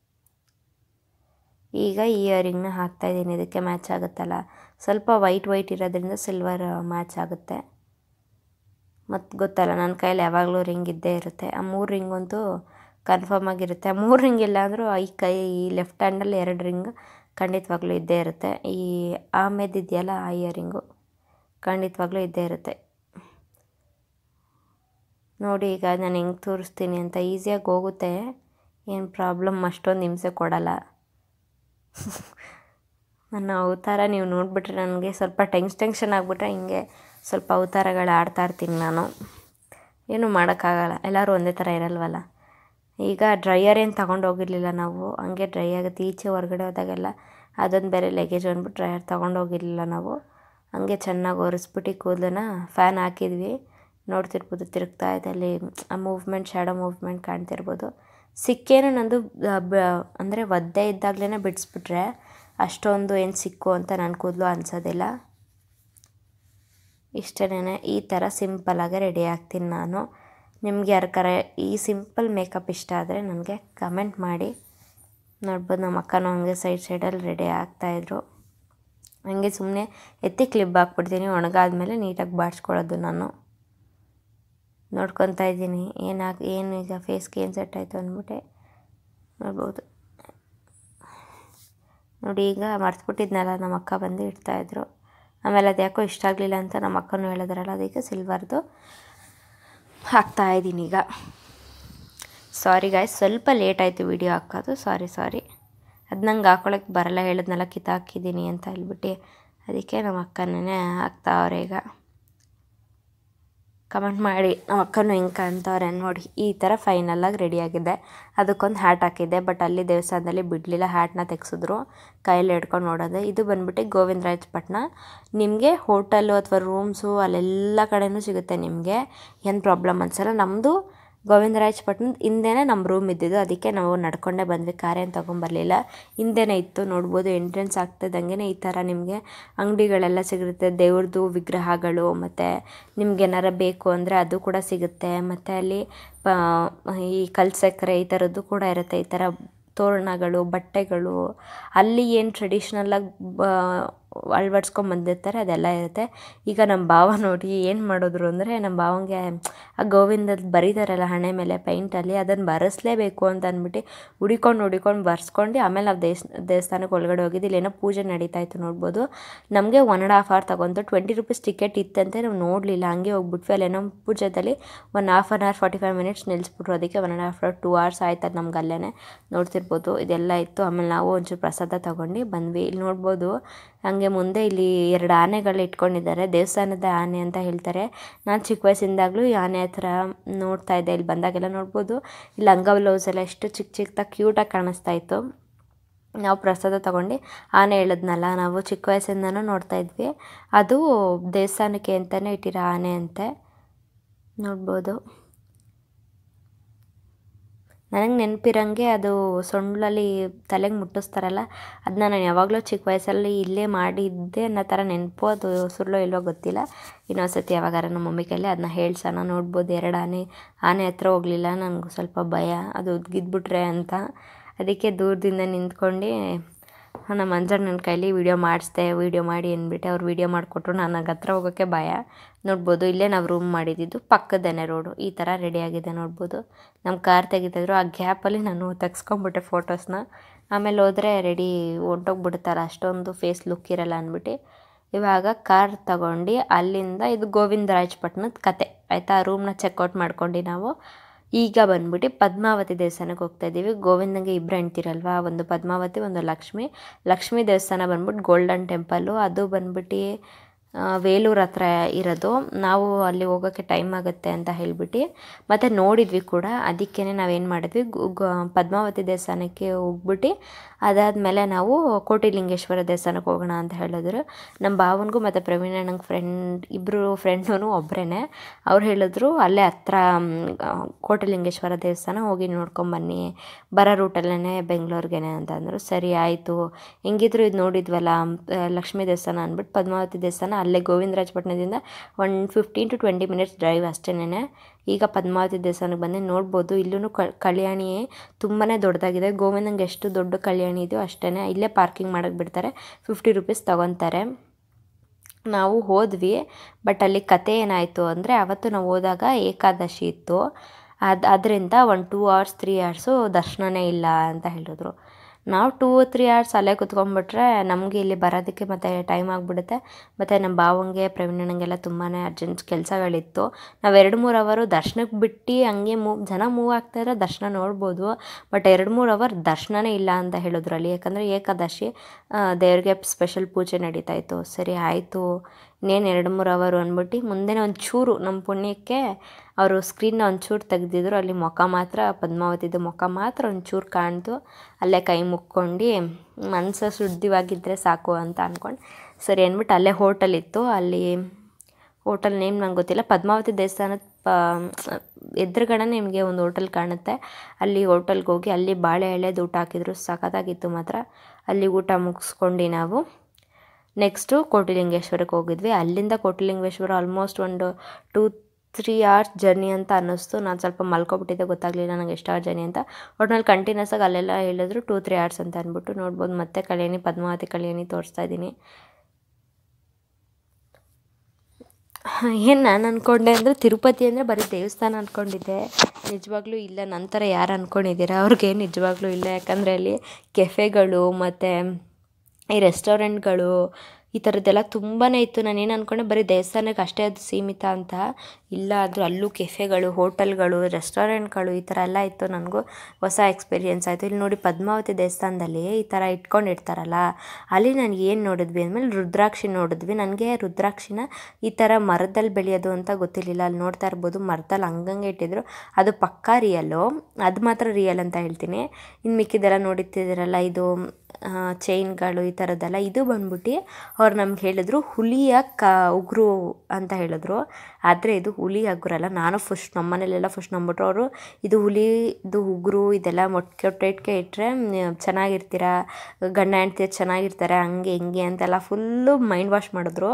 ಈಗ ಇಯರಿಂಗ್ನ ಹಾಕ್ತಾಯಿದ್ದೀನಿ ಇದಕ್ಕೆ ಮ್ಯಾಚ್ ಆಗುತ್ತಲ್ಲ ಸ್ವಲ್ಪ ವೈಟ್ ವೈಟ್ ಇರೋದ್ರಿಂದ ಸಿಲ್ವರ್ ಮ್ಯಾಚ್ ಆಗುತ್ತೆ ಮತ್ತು ಗೊತ್ತಲ್ಲ ನನ್ನ ಕೈಯಲ್ಲಿ ಯಾವಾಗಲೂ ರಿಂಗ್ ಇದ್ದೇ ಇರುತ್ತೆ ಆ ಮೂರು ರಿಂಗಂತೂ ಕನ್ಫರ್ಮ್ ಆಗಿರುತ್ತೆ ಆ ಮೂರು ರಿಂಗ್ ಇಲ್ಲ ಅಂದರೂ ಈ ಕೈ ಈ ಲೆಫ್ಟ್ ಹ್ಯಾಂಡಲ್ಲಿ ಎರಡು ರಿಂಗ್ ಖಂಡಿತವಾಗ್ಲೂ ಇದ್ದೇ ಇರುತ್ತೆ ಈ ಆಮೇದು ಇದೆಯಲ್ಲ ಆ ಇಯರಿಂಗು ಖಂಡಿತವಾಗ್ಲೂ ಇದ್ದೇ ಇರುತ್ತೆ ನೋಡಿ ಈಗ ನಾನು ಹೆಂಗೆ ತೋರಿಸ್ತೀನಿ ಅಂತ ಈಸಿಯಾಗಿ ಹೋಗುತ್ತೆ ಏನು ಪ್ರಾಬ್ಲಮ್ ಅಷ್ಟೊಂದು ಹಿಂಸೆ ಕೊಡಲ್ಲ ನನ್ನ ಅವತಾರ ನೀವು ನೋಡಿಬಿಟ್ರೆ ನನಗೆ ಸ್ವಲ್ಪ ಟೆನ್ಸ್ ಟೆನ್ಷನ್ ಆಗಿಬಿಟ್ರೆ ಹಿಂಗೆ ಸ್ವಲ್ಪ ಅವತಾರಗಳು ಆಡ್ತಾ ಇರ್ತೀನಿ ನಾನು ಏನೂ ಮಾಡೋಕ್ಕಾಗಲ್ಲ ಎಲ್ಲರೂ ಒಂದೇ ಥರ ಇರಲ್ವಲ್ಲ ಈಗ ಡ್ರೈಯರ್ ಏನು ತಗೊಂಡು ಹೋಗಿರಲಿಲ್ಲ ನಾವು ಹಂಗೆ ಡ್ರೈ ಆಗುತ್ತೆ ಈಚೆ ಹೊರಗಡೆ ಹೋದಾಗೆಲ್ಲ ಅದೊಂದು ಬೇರೆ ಲಗೇಜ್ ಅಂದ್ಬಿಟ್ಟು ಡ್ರೈಯರ್ ತೊಗೊಂಡು ಹೋಗಿರಲಿಲ್ಲ ನಾವು ಹಂಗೆ ಚೆನ್ನಾಗಿ ಒರೆಸ್ಬಿಟ್ಟು ಕೂದಲನ್ನ ಫ್ಯಾನ್ ಹಾಕಿದ್ವಿ ನೋಡ್ತಿರ್ಬೋದು ತಿರುಗ್ತಾ ಇದೆ ಅಲ್ಲಿ ಆ ಮೂವ್ಮೆಂಟ್ ಶ್ಯಾಡೋ ಮೂವ್ಮೆಂಟ್ ಕಾಣ್ತಿರ್ಬೋದು ಸಿಕ್ಕೇನು ನಂದು ಅಂದರೆ ಒದ್ದೆ ಇದ್ದಾಗಲೇ ಬಿಡಿಸ್ಬಿಟ್ರೆ ಅಷ್ಟೊಂದು ಏನು ಸಿಕ್ಕು ಅಂತ ನನ್ನ ಕೂದಲು ಅನ್ಸೋದಿಲ್ಲ ಇಷ್ಟೇ ಈ ಥರ ಸಿಂಪಲಾಗೆ ರೆಡಿ ಆಗ್ತೀನಿ ನಾನು ನಿಮ್ಗೆ ಯಾರ್ಗಾರ ಈ ಸಿಂಪಲ್ ಮೇಕಪ್ ಇಷ್ಟ ಆದರೆ ನನಗೆ ಕಮೆಂಟ್ ಮಾಡಿ ನೋಡ್ಬೋದು ನಮ್ಮ ಅಕ್ಕನೂ ಹಂಗೆ ಸೈಡ್ ಸೈಡಲ್ಲಿ ರೆಡಿ ಆಗ್ತಾಯಿದ್ರು ಹಂಗೆ ಸುಮ್ಮನೆ ಎತ್ತಿ ಕ್ಲಿಪ್ ಹಾಕ್ಬಿಡ್ತೀನಿ ಒಣಗಾದ್ಮೇಲೆ ನೀಟಾಗಿ ಬಾಡಿಸ್ಕೊಳ್ಳೋದು ನಾನು ನೋಡ್ಕೊತಾ ಇದ್ದೀನಿ ಏನಾಗಿ ಏನು ಈಗ ಫೇಸ್ಗೆ ಏನು ಸೆಟ್ ಆಯಿತು ಅಂದ್ಬಿಟ್ಟೆ ನೋಡ್ಬೋದು ನೋಡಿ ಈಗ ಮರ್ತ್ಬಿಟ್ಟಿದ್ನಲ್ಲ ನಮ್ಮ ಅಕ್ಕ ಬಂದು ಇಡ್ತಾಯಿದ್ರು ಆಮೇಲೆ ಅದು ಯಾಕೋ ಇಷ್ಟ ಆಗಲಿಲ್ಲ ಅಂತ ನಮ್ಮ ಅಕ್ಕನೂ ಹೇಳಿದ್ರಲ್ಲ ಅದಕ್ಕೆ ಸಿಲ್ವರ್ದು ಹಾಕ್ತಾಯಿದ್ದೀನಿ ಈಗ ಸಾರಿ ಗಾಯ್ಸ್ ಸ್ವಲ್ಪ ಲೇಟ್ ಆಯಿತು ವಿಡಿಯೋ ಹಾಕೋದು ಸಾರಿ ಸಾರಿ ಅದು ನಂಗೆ ಹಾಕೊಳಕ್ಕೆ ಬರಲ್ಲ ಹೇಳಿದ್ನೆಲ್ಲ ಕಿತ್ತಾಕಿದ್ದೀನಿ ಅಂತ ಹೇಳ್ಬಿಟ್ಟು ಅದಕ್ಕೆ ನಮ್ಮ ಅಕ್ಕನೇ ಹಾಕ್ತಾವ್ರೆ ಈಗ ಕಮೆಂಟ್ ಮಾಡಿ ನಮ್ಮ ಅಕ್ಕನೂ ಹಿಂಗೆ ಕಾಣ್ತಾವ್ರೆ ನೋಡಿ ಈ ಥರ ಫೈನಲಾಗಿ ರೆಡಿಯಾಗಿದೆ ಅದಕ್ಕೊಂದು ಹ್ಯಾಟ್ ಹಾಕಿದ್ದೆ ಬಟ್ ಅಲ್ಲಿ ದೇವಸ್ಥಾನದಲ್ಲಿ ಬಿಡಲಿಲ್ಲ ಹ್ಯಾಟ್ನ ತೆಗ್ಸಿದ್ರು ಕೈಯಲ್ಲಿ ಹಿಡ್ಕೊಂಡು ನೋಡೋದು ಇದು ಬಂದ್ಬಿಟ್ಟು ಗೋವಿಂದರಾಜಪಟ್ಟಣ ನಿಮಗೆ ಹೋಟೆಲು ಅಥವಾ ರೂಮ್ಸು ಅಲ್ಲೆಲ್ಲ ಕಡೆನೂ ಸಿಗುತ್ತೆ ನಿಮಗೆ ಏನು ಪ್ರಾಬ್ಲಮ್ ಅನ್ಸಲ್ಲ ನಮ್ಮದು ಗೋವಿಂದರಾಜಪಟ್ಟಣದ ಹಿಂದೆನೇ ನಮ್ಮ ರೂಮ್ ಇದ್ದಿದ್ದು ಅದಕ್ಕೆ ನಾವು ನಡ್ಕೊಂಡೇ ಬಂದ್ವಿ ಕಾರೇನು ತೊಗೊಂಬರಲಿಲ್ಲ ಹಿಂದೆನೇ ಇತ್ತು ನೋಡ್ಬೋದು ಎಂಟ್ರೆನ್ಸ್ ಆಗ್ತಿದ್ದಂಗೆ ಈ ಥರ ನಿಮಗೆ ಅಂಗಡಿಗಳೆಲ್ಲ ಸಿಗುತ್ತೆ ದೇವ್ರದ್ದು ವಿಗ್ರಹಗಳು ಮತ್ತು ನಿಮ್ಗೆ ಏನಾರ ಬೇಕು ಅಂದರೆ ಅದು ಕೂಡ ಸಿಗುತ್ತೆ ಮತ್ತು ಅಲ್ಲಿ ಪ ಈ ಕಲ್ಸಕ್ಕರೆ ಈ ಥರದ್ದು ಕೂಡ ಇರುತ್ತೆ ಈ ಥರ ತೋರಣಗಳು ಬಟ್ಟೆಗಳು ಅಲ್ಲಿ ಏನು ಟ್ರೆಡಿಷ್ನಲ್ಲಾಗಿ ಬ ಅಳ್ವಡ್ಸ್ಕೊಂಡು ಬಂದಿರ್ತಾರೆ ಅದೆಲ್ಲ ಇರುತ್ತೆ ಈಗ ನಮ್ಮ ಭಾವ ನೋಡಿ ಏನು ಮಾಡಿದ್ರು ಅಂದರೆ ನಮ್ಮ ಭಾವಂಗೆ ಆ ಗೋವಿಂದದ ಬರೀತಾರಲ್ಲ ಹಣೆ ಮೇಲೆ ಪೈಂಟಲ್ಲಿ ಅದನ್ನು ಬರೆಸ್ಲೇಬೇಕು ಅಂತ ಅಂದ್ಬಿಟ್ಟು ಹುಡಿಕೊಂಡು ಹುಡಿಕೊಂಡು ಬರ್ಸ್ಕೊಂಡು ಆಮೇಲೆ ನಾವು ದೇವಸ್ ದೇವಸ್ಥಾನಕ್ಕೆ ಒಳಗಡೆ ಹೋಗಿದ್ದು ಇಲ್ಲೇನೋ ಪೂಜೆ ನಡೀತಾ ಇತ್ತು ನೋಡ್ಬೋದು ನಮಗೆ ಒನ್ ಆ್ಯಂಡ್ ಹಾಫ್ ಅವರ್ ತಗೊಂತು ಟ್ವೆಂಟಿ ರುಪೀಸ್ ಟಿಕೆಟ್ ಇತ್ತಂತೆ ನಾವು ನೋಡಲಿಲ್ಲ ಹಂಗೆ ಹೋಗ್ಬಿಟ್ವಿ ಅಲ್ಲೇನೋ ಪೂಜೆದಲ್ಲಿ one half on hour forty five minutes ನಿಲ್ಲಿಸ್ಬಿಟ್ರು ಅದಕ್ಕೆ one and half hour two hours ಆಯ್ತು ಅದು ನಮ್ಗೆ ಅಲ್ಲೇ ನೋಡ್ತಿರ್ಬೋದು ಇದೆಲ್ಲ ಇತ್ತು ಆಮೇಲೆ ನಾವು ಒಂಚೂರು ಪ್ರಸಾದ ತೊಗೊಂಡು ಬಂದ್ವಿ ಇಲ್ಲಿ ನೋಡ್ಬೋದು ಹಂಗೆ ಮುಂದೆ ಇಲ್ಲಿ ಎರಡು ಆನೆಗಳು ಇಟ್ಕೊಂಡಿದ್ದಾರೆ ದೇವಸ್ಥಾನದ ಆನೆ ಅಂತ ಹೇಳ್ತಾರೆ ನಾನು ಚಿಕ್ಕ ವಯಸ್ಸಿಂದಾಗಲೂ ಈ ಆನೆ ಹತ್ರ ನೋಡ್ತಾ ಇದ್ದೆ ಇಲ್ಲಿ ಬಂದಾಗೆಲ್ಲ ನೋಡ್ಬೋದು ಇಲ್ಲಿ ಅಂಗ ಬ್ಲೌಸ್ ಎಲ್ಲ ಎಷ್ಟು ಚಿಕ್ಕ ಚಿಕ್ಕದಾಗಿ ಕ್ಯೂಟಾಗಿ ಕಾಣಿಸ್ತಾ ಇತ್ತು ನಾವು ಪ್ರಸಾದ ತೊಗೊಂಡು ಆನೆ ಹೇಳಿದ್ನಲ್ಲ ನಾವು ಚಿಕ್ಕ ವಯಸ್ಸಿಂದನೂ ನೋಡ್ತಾ ಇದ್ವಿ ಅದು ದೇವಸ್ಥಾನಕ್ಕೆ ಅಂತಲೇ ಇಟ್ಟಿರೋ ಆನೆ ಅಂತೆ ನೋಡ್ಬೋದು ನನಗೆ ನೆನಪಿರಂಗೆ ಅದು ಸೊಂಡ್ಲಲ್ಲಿ ತಲೆಗೆ ಮುಟ್ಟಿಸ್ತಾರಲ್ಲ ಅದನ್ನ ನಾನು ಯಾವಾಗಲೂ ಚಿಕ್ಕ ವಯಸ್ಸಲ್ಲಿ ಇಲ್ಲೇ ಮಾಡಿದ್ದೆ ಅನ್ನೋ ಥರ ನೆನಪು ಅದು ಸುಳ್ಳು ಇಲ್ವೋ ಗೊತ್ತಿಲ್ಲ ಇನ್ನೊಂದು ಸತಿ ಯಾವಾಗಾರ ನಮ್ಮ ಮಮ್ಮಿ ಕೈಲಿ ಅದನ್ನ ಹೇಳ್ಸೋಣ ನೋಡ್ಬೋದು ಎರಡು ಆನೆ ಆನೆ ಹತ್ರ ಹೋಗಲಿಲ್ಲ ನನಗೆ ಸ್ವಲ್ಪ ಭಯ ಅದು ಗಿದ್ಬಿಟ್ರೆ ಅಂತ ಅದಕ್ಕೆ ದೂರದಿಂದ ನಿಂತ್ಕೊಂಡು ನಮ್ಮ ಮಂಜಣ್ಣ ನನ್ನ ಕೈಲಿ ವೀಡಿಯೋ ಮಾಡಿಸ್ದೆ ವೀಡಿಯೋ ಮಾಡಿ ಅಂದ್ಬಿಟ್ಟು ಅವ್ರು ವೀಡಿಯೋ ಮಾಡಿಕೊಟ್ರು ನನಗೆ ಹತ್ರ ಹೋಗೋಕ್ಕೆ ಭಯ ನೋಡ್ಬೋದು ಇಲ್ಲೇ ನಾವು ರೂಮ್ ಮಾಡಿದ್ದಿದ್ದು ಪಕ್ಕದೇನೆ ರೋಡು ಈ ಥರ ರೆಡಿಯಾಗಿದೆ ನೋಡ್ಬೋದು ನಮ್ಮ ಕಾರ್ ತೆಗಿತಿದ್ರು ಆ ಗ್ಯಾಪಲ್ಲಿ ನಾನು ತೆಗ್ಸ್ಕೊಂಬಿಟ್ಟೆ ಫೋಟೋಸ್ನ ಆಮೇಲೆ ಹೋದರೆ ರೆಡಿ ಹೊಂಟೋಗ್ಬಿಡ್ತಾರೆ ಅಷ್ಟೊಂದು ಫೇಸ್ ಲುಕ್ ಇರಲ್ಲ ಅಂದ್ಬಿಟ್ಟು ಇವಾಗ ಕಾರ್ ತಗೊಂಡು ಅಲ್ಲಿಂದ ಇದು ಗೋವಿಂದರಾಜಪಟ್ಟಣದ ಕತೆ ಆಯಿತಾ ಆ ರೂಮ್ನ ಚೆಕ್ಔಟ್ ಮಾಡ್ಕೊಂಡು ನಾವು ಈಗ ಬಂದ್ಬಿಟ್ಟು ಪದ್ಮಾವತಿ ದೇವಸ್ಥಾನಕ್ಕೆ ಹೋಗ್ತಾ ಇದ್ದೀವಿ ಗೋವಿಂದಂಗೆ ಇಬ್ಬರು ಹೆಣ್ತಿರಲ್ವಾ ಒಂದು ಪದ್ಮಾವತಿ ಒಂದು ಲಕ್ಷ್ಮಿ ಲಕ್ಷ್ಮೀ ದೇವಸ್ಥಾನ ಬಂದ್ಬಿಟ್ಟು ಗೋಲ್ಡನ್ ಟೆಂಪಲ್ಲು ಅದು ಬಂದ್ಬಿಟ್ಟು ವೇಲೂರು ಹತ್ರ ಇರೋದು ನಾವು ಅಲ್ಲಿ ಹೋಗೋಕ್ಕೆ ಟೈಮ್ ಆಗುತ್ತೆ ಅಂತ ಹೇಳ್ಬಿಟ್ಟು ಮತ್ತು ನೋಡಿದ್ವಿ ಕೂಡ ಅದಕ್ಕೇ ನಾವೇನು ಮಾಡಿದ್ವಿ ಪದ್ಮಾವತಿ ದೇವಸ್ಥಾನಕ್ಕೆ ಹೋಗ್ಬಿಟ್ಟು ಅದಾದಮೇಲೆ ನಾವು ಕೋಟಿಲಿಂಗೇಶ್ವರ ದೇವಸ್ಥಾನಕ್ಕೆ ಹೋಗೋಣ ಅಂತ ಹೇಳಿದ್ರು ನಮ್ಮ ಭಾವನಿಗೂ ಮತ್ತು ಪ್ರವೀಣ ನಂಗೆ ಫ್ರೆಂಡ್ ಇಬ್ಬರು ಫ್ರೆಂಡೂ ಒಬ್ಬರೇ ಅವ್ರು ಹೇಳಿದ್ರು ಅಲ್ಲೇ ಹತ್ರ ಕೋಟಿಲಿಂಗೇಶ್ವರ ದೇವಸ್ಥಾನ ಹೋಗಿ ನೋಡ್ಕೊಂಬನ್ನಿ ಬರೋ ರೂಟಲ್ಲೇ ಬೆಂಗಳೂರಿಗೇನೆ ಅಂತ ಅಂದರು ಸರಿ ಆಯಿತು ಹೆಂಗಿದ್ರು ಇದು ನೋಡಿದ್ವಲ್ಲ ಲಕ್ಷ್ಮೀ ದೇವಸ್ಥಾನ ಅಂದ್ಬಿಟ್ಟು ಪದ್ಮಾವತಿ ದೇವಸ್ಥಾನ ಅಲ್ಲೇ ಗೋವಿಂದರಾಜಪಟ್ಟಣದಿಂದ one fifteen to twenty minutes drive ಅಷ್ಟೇನೆ ಈಗ ಪದ್ಮಾವತಿ ದೇವಸ್ಥಾನಕ್ಕೆ ಬಂದು ನೋಡ್ಬೋದು ಇಲ್ಲೂ ಕಲ್ಯಾಣಿ ತುಂಬಾ ದೊಡ್ಡದಾಗಿದೆ ಗೋವಿಂದಂಗೆ ಎಷ್ಟು ದೊಡ್ಡ ಕಲ್ಯಾಣಿ ಇದೆಯೋ ಅಷ್ಟೇ ಇಲ್ಲೇ ಪಾರ್ಕಿಂಗ್ ಮಾಡೋಕ್ಕೆ ಬಿಡ್ತಾರೆ ಫಿಫ್ಟಿ ರುಪೀಸ್ ತೊಗೊತಾರೆ ನಾವು ಹೋದ್ವಿ ಬಟ್ ಅಲ್ಲಿ ಕತೆ ಏನಾಯಿತು ಅಂದರೆ ಅವತ್ತು ನಾವು ಹೋದಾಗ ಏಕಾದಶಿ ಇತ್ತು ಅದು ಅದರಿಂದ ಒಂದು ಟೂ ಅವರ್ಸ್ ತ್ರೀ ಅವರ್ಸು ದರ್ಶನನೇ ಇಲ್ಲ ಅಂತ ಹೇಳಿದ್ರು ನಾವು ಟೂ ತ್ರೀ ಅವರ್ಸ್ ಅಲ್ಲೇ ಕುತ್ಕೊಂಡ್ಬಿಟ್ರೆ ನಮಗೆ ಇಲ್ಲಿ ಬರೋದಕ್ಕೆ ಮತ್ತು ಟೈಮ್ ಆಗಿಬಿಡುತ್ತೆ ಮತ್ತು ನಮ್ಮ ಭಾವಂಗೆ ಪ್ರವೀಣನಿಗೆಲ್ಲ ತುಂಬಾ ಅರ್ಜೆಂಟ್ ಕೆಲಸಗಳಿತ್ತು ನಾವು ಎರಡು ಮೂರು ಅವರು ದರ್ಶನಕ್ಕೆ ಬಿಟ್ಟು ಹಂಗೆ ಮೂವ್ ಜನ ಮೂವ್ ಆಗ್ತಾಯಿದ್ರೆ ದರ್ಶನ ನೋಡ್ಬೋದು ಬಟ್ ಎರಡು ಮೂರು ಅವರ್ ದರ್ಶನನೇ ಇಲ್ಲ ಅಂತ ಹೇಳಿದ್ರು ಅಲ್ಲಿ ಯಾಕಂದರೆ ಏಕಾದಶಿ ದೇವ್ರಿಗೆ ಸ್ಪೆಷಲ್ ಪೂಜೆ ನಡೀತಾ ಇತ್ತು ಸರಿ ಆಯಿತು ಇನ್ನೇನು ಎರಡು ಮೂರು ಅವರು ಅಂದ್ಬಿಟ್ಟು ಮುಂದೆನೇ ಒಂಚೂರು ನಮ್ಮ ಪುಣ್ಯಕ್ಕೆ ಅವರು ಸ್ಕ್ರೀನ್ನ ಒಂಚೂರು ತೆಗ್ದಿದ್ರು ಅಲ್ಲಿ ಮುಖ ಮಾತ್ರ ಪದ್ಮಾವತಿದು ಮುಖ ಮಾತ್ರ ಒಂಚೂರು ಕಾಣ್ತು ಅಲ್ಲೇ ಕೈ ಮುಕ್ಕೊಂಡು ಮನಸ್ಸು ಶುದ್ಧವಾಗಿದ್ದರೆ ಸಾಕು ಅಂತ ಅಂದ್ಕೊಂಡು ಸರಿ ಅಂದ್ಬಿಟ್ಟು ಅಲ್ಲೇ ಹೋಟೆಲ್ ಇತ್ತು ಅಲ್ಲಿ ಹೋಟೆಲ್ ನೇಮ್ ನಂಗೆ ಗೊತ್ತಿಲ್ಲ ಪದ್ಮಾವತಿ ದೇವಸ್ಥಾನದ ಪ ಎದುರುಗಡೆ ನಿಮಗೆ ಒಂದು ಹೋಟೆಲ್ ಕಾಣುತ್ತೆ ಅಲ್ಲಿ ಹೋಟೆಲ್ಗೆ ಹೋಗಿ ಅಲ್ಲಿ ಬಾಳೆ ಎಳೆದು ಊಟ ಹಾಕಿದ್ರು ಸಖತ್ತಾಗಿತ್ತು ಮಾತ್ರ ಅಲ್ಲಿ ಊಟ ಮುಗಿಸ್ಕೊಂಡು ನಾವು ನೆಕ್ಸ್ಟು ಕೋಟಿಲಿಂಗೇಶ್ವರಕ್ಕೆ ಹೋಗಿದ್ವಿ ಅಲ್ಲಿಂದ ಕೋಟಿಲಿಂಗೇಶ್ವರ ಆಲ್ಮೋಸ್ಟ್ ಒಂದು ಟೂ ತ್ರೀ ಅವರ್ಸ್ ಜರ್ನಿ ಅಂತ ಅನ್ನಿಸ್ತು ನಾನು ಸ್ವಲ್ಪ ಮಲ್ಕೊಬಿಟ್ಟಿದ್ದೆ ಗೊತ್ತಾಗಲಿಲ್ಲ ನನಗೆ ಎಷ್ಟು ಅವರ್ ಜರ್ನಿ ಅಂತ ಒಟ್ನಲ್ಲಿ ಕಂಟಿನ್ಯೂಸ್ ಆಗಿ ಅಲ್ಲೆಲ್ಲ ಹೇಳಿದ್ರು ಟೂ ತ್ರೀ ಅವರ್ಸ್ ಅಂತ ಅಂದ್ಬಿಟ್ಟು ನೋಡ್ಬೋದು ಮತ್ತೆ ಕಲ್ಯಾಣಿ ಪದ್ಮಾವತಿ ಕಲ್ಯಾಣಿ ತೋರಿಸ್ತಾ ಇದ್ದೀನಿ ಏನು ನಾನು ಅಂದ್ಕೊಂಡೆ ಅಂದರೆ ತಿರುಪತಿ ಅಂದರೆ ಬರೀ ದೇವಸ್ಥಾನ ಅಂದ್ಕೊಂಡಿದ್ದೆ ನಿಜವಾಗ್ಲೂ ಇಲ್ಲ ನಂತರ ಯಾರು ಅಂದ್ಕೊಂಡಿದ್ದೀರಾ ಅವ್ರಿಗೆ ನಿಜವಾಗ್ಲೂ ಇಲ್ಲ ಯಾಕಂದರೆ ಅಲ್ಲಿ ಕೆಫೆಗಳು ಮತ್ತು ಈ ರೆಸ್ಟೋರೆಂಟ್ಗಳು ಈ ಥರದ್ದೆಲ್ಲ ತುಂಬಾ ಇತ್ತು ನಾನು ಏನು ಅಂದ್ಕೊಂಡೆ ಬರೀ ದೇವಸ್ಥಾನಕ್ಕೆ ಅಷ್ಟೇ ಅದು ಸೀಮಿತ ಅಂತ ಇಲ್ಲ ಆದರೂ ಅಲ್ಲೂ ಕೆಫೆಗಳು ಹೋಟೆಲ್ಗಳು ರೆಸ್ಟೋರೆಂಟ್ಗಳು ಈ ಥರ ಎಲ್ಲ ಇತ್ತು ನನಗೂ ಹೊಸ ಎಕ್ಸ್ಪೀರಿಯೆನ್ಸ್ ಆಯಿತು ಇಲ್ಲಿ ನೋಡಿ ಪದ್ಮಾವತಿ ದೇವಸ್ಥಾನದಲ್ಲಿ ಈ ಥರ ಇಟ್ಕೊಂಡಿರ್ತಾರಲ್ಲ ಅಲ್ಲಿ ನನಗೆ ಏನು ನೋಡಿದ್ವಿ ಅಂದಮೇಲೆ ರುದ್ರಾಕ್ಷಿ ನೋಡಿದ್ವಿ ನನಗೆ ರುದ್ರಾಕ್ಷಿನ ಈ ಥರ ಮರದಲ್ಲಿ ಬೆಳೆಯೋದು ಅಂತ ಗೊತ್ತಿರಲಿಲ್ಲ ಅಲ್ಲಿ ನೋಡ್ತಾ ಇರ್ಬೋದು ಮರದಲ್ಲಿ ಹಂಗಂಗೆ ಇಟ್ಟಿದ್ರು ಅದು ಪಕ್ಕಾ ರಿಯಲ್ಲು ಅದು ಮಾತ್ರ ರಿಯಲ್ ಅಂತ ಹೇಳ್ತೀನಿ ಇನ್ನು ಮಿಕ್ಕಿದೆಲ್ಲ ನೋಡುತ್ತಿದ್ದೀರಲ್ಲ ಇದು ಚೈನ್ಗಳು ಈ ಥರದ್ದೆಲ್ಲ ಇದು ಬಂದ್ಬಿಟ್ಟು ಅವ್ರು ನಮ್ಗೆ ಹೇಳಿದ್ರು ಹುಲಿಯ ಕ ಉಗುರು ಅಂತ ಹೇಳಿದ್ರು ಆದರೆ ಇದು ಹುಲಿ ಉಗುರಲ್ಲ ನಾನು ಫಸ್ಟ್ ನಮ್ಮ ಮನೇಲೆಲ್ಲ ಫಸ್ಟ್ ನಂಬಿಟ್ರು ಅವರು ಇದು ಹುಲಿ ಇದು ಉಗುರು ಇದೆಲ್ಲ ಮೊಟ್ಟೆ ಇಟ್ಕೆ ಇಟ್ಟರೆ ಚೆನ್ನಾಗಿರ್ತೀರ ಗಂಡ ಹೆಂಡ್ತಿ ಚೆನ್ನಾಗಿರ್ತಾರೆ ಹಂಗೆ ಹಿಂಗೆ ಅಂತೆಲ್ಲ ಫುಲ್ಲು ಮೈಂಡ್ ವಾಶ್ ಮಾಡಿದ್ರು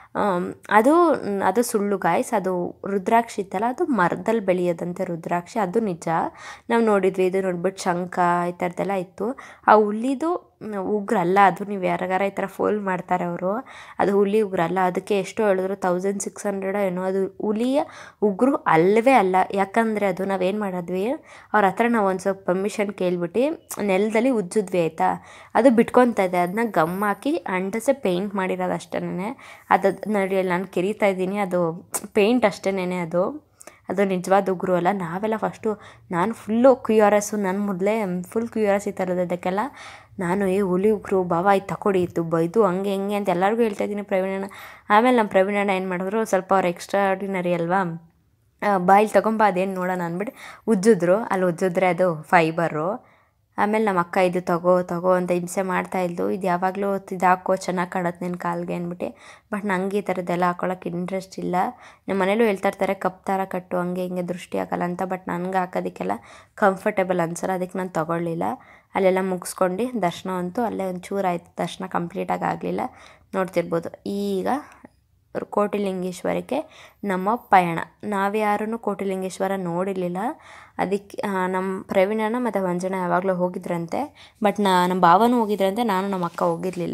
ಅದು ಅದು ಸುಳ್ಳು ಗಾಯ್ಸ್ ಅದು ರುದ್ರಾಕ್ಷಿ ಇತ್ತಲ್ಲ ಅದು ಮರದಲ್ಲಿ ಬೆಳೆಯೋದಂತೆ ರುದ್ರಾಕ್ಷಿ ಅದು ನಿಜ ನಾವು ನೋಡಿದ್ವಿ ಇದು ನೋಡ್ಬಿಟ್ಟು ಶಂಖ ಈ ಥರದ್ದೆಲ್ಲ ಇತ್ತು ಆ ಹುಲಿದು ಉಗ್ರಲ್ಲ ಅದು ನೀವು ಯಾರಿಗಾರ ಈ ಥರ ಫೋಲ್ ಮಾಡ್ತಾರೆ ಅವರು ಅದು ಹುಲಿ ಉಗ್ರಲ್ಲ ಅದಕ್ಕೆ ಎಷ್ಟು ಹೇಳಿದ್ರು ತೌಸಂಡ್ ಸಿಕ್ಸ್ ಹಂಡ್ರೆಡ್ ಏನೋ ಅದು ಹುಲಿಯ ಉಗುರು ಅಲ್ಲವೇ ಅಲ್ಲ ಯಾಕಂದರೆ ಅದು ನಾವೇನು ಮಾಡಿದ್ವಿ ಅವ್ರ ಹತ್ರ ನಾವು ಒಂದು ಸ್ವಲ್ಪ ಪರ್ಮಿಷನ್ ಕೇಳ್ಬಿಟ್ಟು ನೆಲದಲ್ಲಿ ಉಜ್ಜಿದ್ವಿ ಆಯಿತಾ ಅದು ಬಿಟ್ಕೊತಾ ಇದೆ ಅದನ್ನ ಗಮ್ ಹಾಕಿ ಅಂಟಸೆ ಪೇಂಟ್ ಮಾಡಿರೋದು ಅಷ್ಟೇ ಅದು ನೋಡಿ ನಾನು ಕೆರಿತಾ ಇದ್ದೀನಿ ಅದು ಪೇಂಟ್ ಅಷ್ಟೇನೆ ಅದು ಅದು ನಿಜವಾದ ಉಗುರು ಅಲ್ಲ ನಾವೆಲ್ಲ ಫಸ್ಟು ನಾನು ಫುಲ್ಲು ಕ್ಯೂ ಆರ್ ಎಸ್ಸು ನನ್ನ ಮೊದಲೇ ಫುಲ್ ಕ್ಯೂ ಆರ್ ಎಸ್ ಈ ಥರದ್ದು ಅದಕ್ಕೆಲ್ಲ ನಾನು ಏ ಹುಲಿ ಉಗುರು ಬಾವ ಇದು ತಗೊಡಿ ಇದು ಬೈದು ಹಂಗೆ ಹಿಂಗೆ ಅಂತ ಎಲ್ಲರಿಗೂ ಹೇಳ್ತಾ ಇದ್ದೀನಿ ಪ್ರವೀಣಣ್ಣ ಆಮೇಲೆ ನಮ್ಮ ಪ್ರವೀಣಣ್ಣ ಏನು ಮಾಡಿದ್ರು ಸ್ವಲ್ಪ ಅವ್ರು ಎಕ್ಸ್ಟ್ರಾ ಆರ್ಡಿನರಿ ಅಲ್ವಾ ಬಾಯಲ್ಲಿ ತಗೊಂಬ ಅದೇನು ನೋಡೋಣ ಅಂದ್ಬಿಟ್ಟು ಉಜ್ಜಿದ್ರು ಅಲ್ಲಿ ಉಜ್ಜಿದ್ರೆ ಅದು ಫೈಬರು ಆಮೇಲೆ ನಮ್ಮ ಅಕ್ಕ ಇದು ತಗೋ ತಗೋ ಅಂತ ಹಿಂಸೆ ಮಾಡ್ತಾಯಿದ್ಲು ಇದು ಯಾವಾಗಲೂ ಇದು ಹಾಕೋ ಚೆನ್ನಾಗಿ ಕಾಣುತ್ತೆ ನಿನ್ನ ಕಾಲಿಗೆ ಅಂದ್ಬಿಟ್ಟು ಬಟ್ ನಂಗೆ ಈ ಥರದ್ದೆಲ್ಲ ಹಾಕೊಳಕ್ಕೆ ಇಂಟ್ರೆಸ್ಟ್ ಇಲ್ಲ ನಮ್ಮ ಮನೇಲೂ ಹೇಳ್ತಾ ಇರ್ತಾರೆ ಕಪ್ ಥರ ಕಟ್ಟು ಹಂಗೆ ಹಿಂಗೆ ದೃಷ್ಟಿ ಆಗಲ್ಲ ಅಂತ ಬಟ್ ನನಗೆ ಹಾಕೋದಕ್ಕೆಲ್ಲ ಕಂಫರ್ಟೇಬಲ್ ಅನ್ಸಲ್ಲ ಅದಕ್ಕೆ ನಾನು ತೊಗೊಳ್ಳಿಲ್ಲ ಅಲ್ಲೆಲ್ಲ ಮುಗಿಸ್ಕೊಂಡು ದರ್ಶನ ಅಂತೂ ಅಲ್ಲೇ ಒಂಚೂರು ಆಯಿತು ದರ್ಶನ ಕಂಪ್ಲೀಟಾಗಿ ಆಗಲಿಲ್ಲ ನೋಡ್ತಿರ್ಬೋದು ಈಗ ಕೋಟಿಲಿಂಗೇಶ್ವರಕ್ಕೆ ನಮ್ಮ ಪಯಣ ನಾವ್ಯಾರೂ ಕೋಟಿಲಿಂಗೇಶ್ವರ ನೋಡಿರಲಿಲ್ಲ ಅದಕ್ಕೆ ನಮ್ಮ ಪ್ರವೀಣನ ಮತ್ತು ಮಂಜಣ್ಣ ಯಾವಾಗಲೂ ಹೋಗಿದ್ರಂತೆ ಬಟ್ ನಾ ನಮ್ಮ ಭಾವನೂ ಹೋಗಿದ್ರಂತೆ ನಾನು ನಮ್ಮ ಅಕ್ಕ ಹೋಗಿರಲಿಲ್ಲ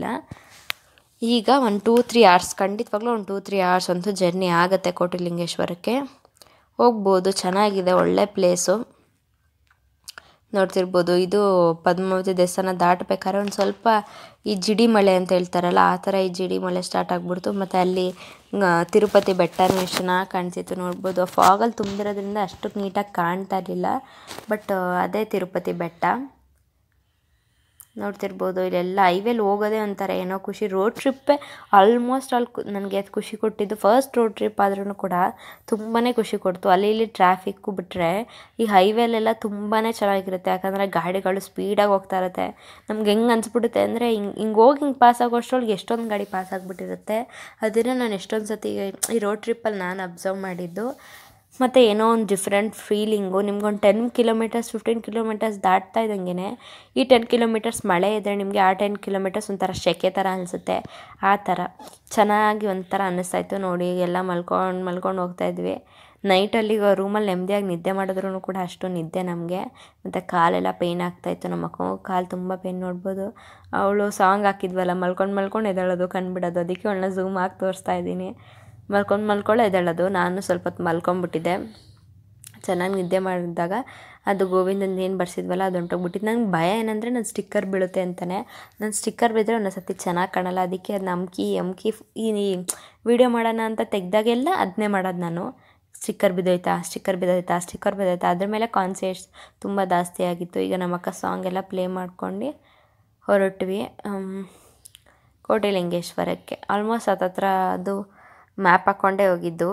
ಈಗ ಒಂದು ಟೂ ತ್ರೀ ಅವರ್ಸ್ ಖಂಡಿತವಾಗ್ಲೂ ಒಂದು ಟೂ ತ್ರೀ ಅವರ್ಸ್ ಅಂತೂ ಜರ್ನಿ ಆಗುತ್ತೆ ಕೋಟಿಲಿಂಗೇಶ್ವರಕ್ಕೆ ಹೋಗ್ಬೋದು ಚೆನ್ನಾಗಿದೆ ಒಳ್ಳೆ ಪ್ಲೇಸು ನೋಡ್ತಿರ್ಬೋದು ಇದು ಪದ್ಮಾವತಿ ದೇವಸ್ಥಾನ ದಾಟಬೇಕಾದ್ರೆ ಒಂದು ಸ್ವಲ್ಪ ಈ ಜಿಡಿ ಮಳೆ ಅಂತ ಹೇಳ್ತಾರಲ್ಲ ಆ ಥರ ಈ ಜಿಡಿ ಮಳೆ ಸ್ಟಾರ್ಟ್ ಆಗಿಬಿಡ್ತು ಮತ್ತು ಅಲ್ಲಿ ತಿರುಪತಿ ಬೆಟ್ಟನೂ ಎಷ್ಟು ಚೆನ್ನಾಗಿ ಕಾಣ್ತಿತ್ತು ನೋಡ್ಬೋದು ಆ ಫಾಗಲ್ಲಿ ತುಂಬಿರೋದ್ರಿಂದ ಅಷ್ಟು ನೀಟಾಗಿ ಕಾಣ್ತಾ ಇರಲಿಲ್ಲ ಬಟ್ ಅದೇ ತಿರುಪತಿ ಬೆಟ್ಟ ನೋಡ್ತಿರ್ಬೋದು ಇಲ್ಲೆಲ್ಲ ಹೈವೇಲಿ ಹೋಗೋದೇ ಒಂಥರ ಏನೋ ಖುಷಿ ರೋಡ್ ಟ್ರಿಪ್ಪೇ ಆಲ್ಮೋಸ್ಟ್ ಅಲ್ಲಿ ನನಗೆ ಅದು ಖುಷಿ ಕೊಟ್ಟಿದ್ದು ಫಸ್ಟ್ ರೋಡ್ ಟ್ರಿಪ್ ಆದ್ರೂ ಕೂಡ ತುಂಬಾ ಖುಷಿ ಕೊಡ್ತು ಅಲ್ಲಿ ಇಲ್ಲಿ ಟ್ರಾಫಿಕ್ಕು ಬಿಟ್ಟರೆ ಈ ಹೈವೇಲೆಲ್ಲ ತುಂಬಾ ಚೆನ್ನಾಗಿರುತ್ತೆ ಯಾಕಂದರೆ ಗಾಡಿಗಳು ಸ್ಪೀಡಾಗಿ ಹೋಗ್ತಾ ಇರುತ್ತೆ ನಮ್ಗೆ ಹೆಂಗೆ ಅನ್ಸ್ಬಿಡುತ್ತೆ ಅಂದರೆ ಹಿಂಗೆ ಹಿಂಗೆ ಹೋಗಿ ಹಿಂಗೆ ಪಾಸ್ ಆಗೋಷ್ಟ್ರೊಳಗೆ ಎಷ್ಟೊಂದು ಗಾಡಿ ಪಾಸ್ ಆಗಿಬಿಟ್ಟಿರುತ್ತೆ ಅದನ್ನು ನಾನು ಎಷ್ಟೊಂದು ಸತಿ ಈ ರೋಡ್ ಟ್ರಿಪ್ಪಲ್ಲಿ ನಾನು ಅಬ್ಸರ್ವ್ ಮಾಡಿದ್ದು ಮತ್ತು ಏನೋ ಒಂದು ಡಿಫ್ರೆಂಟ್ ಫೀಲಿಂಗು ನಿಮ್ಗೊಂದು ಟೆನ್ ಕಿಲೋಮೀಟರ್ಸ್ ಫಿಫ್ಟೀನ್ ಕಿಲೋಮೀಟರ್ಸ್ ದಾಟ್ತಾ ಇದ್ದಂಗೆ ಈ ಟೆನ್ ಕಿಲೋಮೀಟರ್ಸ್ ಮಳೆ ಇದ್ದರೆ ನಿಮಗೆ ಆ ಟೆನ್ ಕಿಲೋಮೀಟರ್ಸ್ ಒಂಥರ ಸೆಕೆ ಥರ ಅನಿಸುತ್ತೆ ಆ ಥರ ಚೆನ್ನಾಗಿ ಒಂಥರ ಅನ್ನಿಸ್ತಾಯಿತ್ತು ನೋಡಿ ಎಲ್ಲ ಮಲ್ಕೊಂಡು ಮಲ್ಕೊಂಡು ಹೋಗ್ತಾಯಿದ್ವಿ ನೈಟಲ್ಲಿ ರೂಮಲ್ಲಿ ನೆಮ್ಮದಿಯಾಗಿ ನಿದ್ದೆ ಮಾಡಿದ್ರೂ ಕೂಡ ಅಷ್ಟು ನಿದ್ದೆ ನಮಗೆ ಮತ್ತು ಕಾಲೆಲ್ಲ ಪೇಯ್ನ್ ಆಗ್ತಾಯಿತ್ತು ನಮ್ಮ ಅಕ್ಕ ಕಾಲು ತುಂಬ ಪೇಯ್ನ್ ನೋಡ್ಬೋದು ಅವಳು ಸಾಂಗ್ ಹಾಕಿದ್ವಲ್ಲ ಮಲ್ಕೊಂಡು ಮಲ್ಕೊಂಡು ಎದ್ದೇಳೋದು ಕಂಡುಬಿಡೋದು ಅದಕ್ಕೆ ಅವಳನ್ನ ಝೂಮ್ ಹಾಕಿ ತೋರಿಸ್ತಾ ಇದ್ದೀನಿ ಮಲ್ಕೊಂಡು ಮಲ್ಕೊಳ್ಳೋ ಎದ್ದೇಳೋದು ನಾನು ಸ್ವಲ್ಪ ಹೊತ್ತು ಮಲ್ಕೊಂಬಿಟ್ಟಿದ್ದೆ ಚೆನ್ನಾಗಿ ನಿದ್ದೆ ಮಾಡಿದಾಗ ಅದು ಗೋವಿಂದಂದು ಏನು ಬರ್ಸಿದ್ವಲ್ಲ ಅದು ಹೊಂಟೋಗ್ಬಿಟ್ಟಿದ್ದು ನಂಗೆ ಭಯ ಏನಂದರೆ ನನ್ನ ಸ್ಟಿಕ್ಕರ್ ಬೀಳುತ್ತೆ ಅಂತಲೇ ನನ್ನ ಸ್ಟಿಕ್ಕರ್ ಬಿದ್ದರೆ ಒಂದೊಂದು ಸತಿ ಚೆನ್ನಾಗಿ ಕಾಣಲ್ಲ ಅದಕ್ಕೆ ಅದು ನಮ್ಕಿ ಎಮ್ಕಿ ಈ ವಿಡಿಯೋ ಮಾಡೋಣ ಅಂತ ತೆಗ್ದಾಗೆಲ್ಲ ಅದನ್ನೇ ಮಾಡೋದು ನಾನು ಸ್ಟಿಕ್ಕರ್ ಬಿದ್ದೋಯ್ತಾ ಸ್ಟಿಕ್ಕರ್ ಬಿದ್ದೋಯ್ತಾ ಸ್ಟಿಕ್ಕರ್ ಬಿದ್ದೋಯ್ತಾ ಅದ್ರ ಮೇಲೆ ಕಾನ್ಸೆಟ್ಸ್ ತುಂಬ ಜಾಸ್ತಿ ಆಗಿತ್ತು ಈಗ ನಮ್ಮ ಅಕ್ಕ ಸಾಂಗ್ ಎಲ್ಲ ಪ್ಲೇ ಮಾಡ್ಕೊಂಡು ಹೊರಟ್ವಿ ಕೋಟಿಲಿಂಗೇಶ್ವರಕ್ಕೆ ಆಲ್ಮೋಸ್ಟ್ ಹತ್ತತ್ರ ಅದು ಮ್ಯಾಪ್ ಹಾಕ್ಕೊಂಡೇ ಹೋಗಿದ್ದು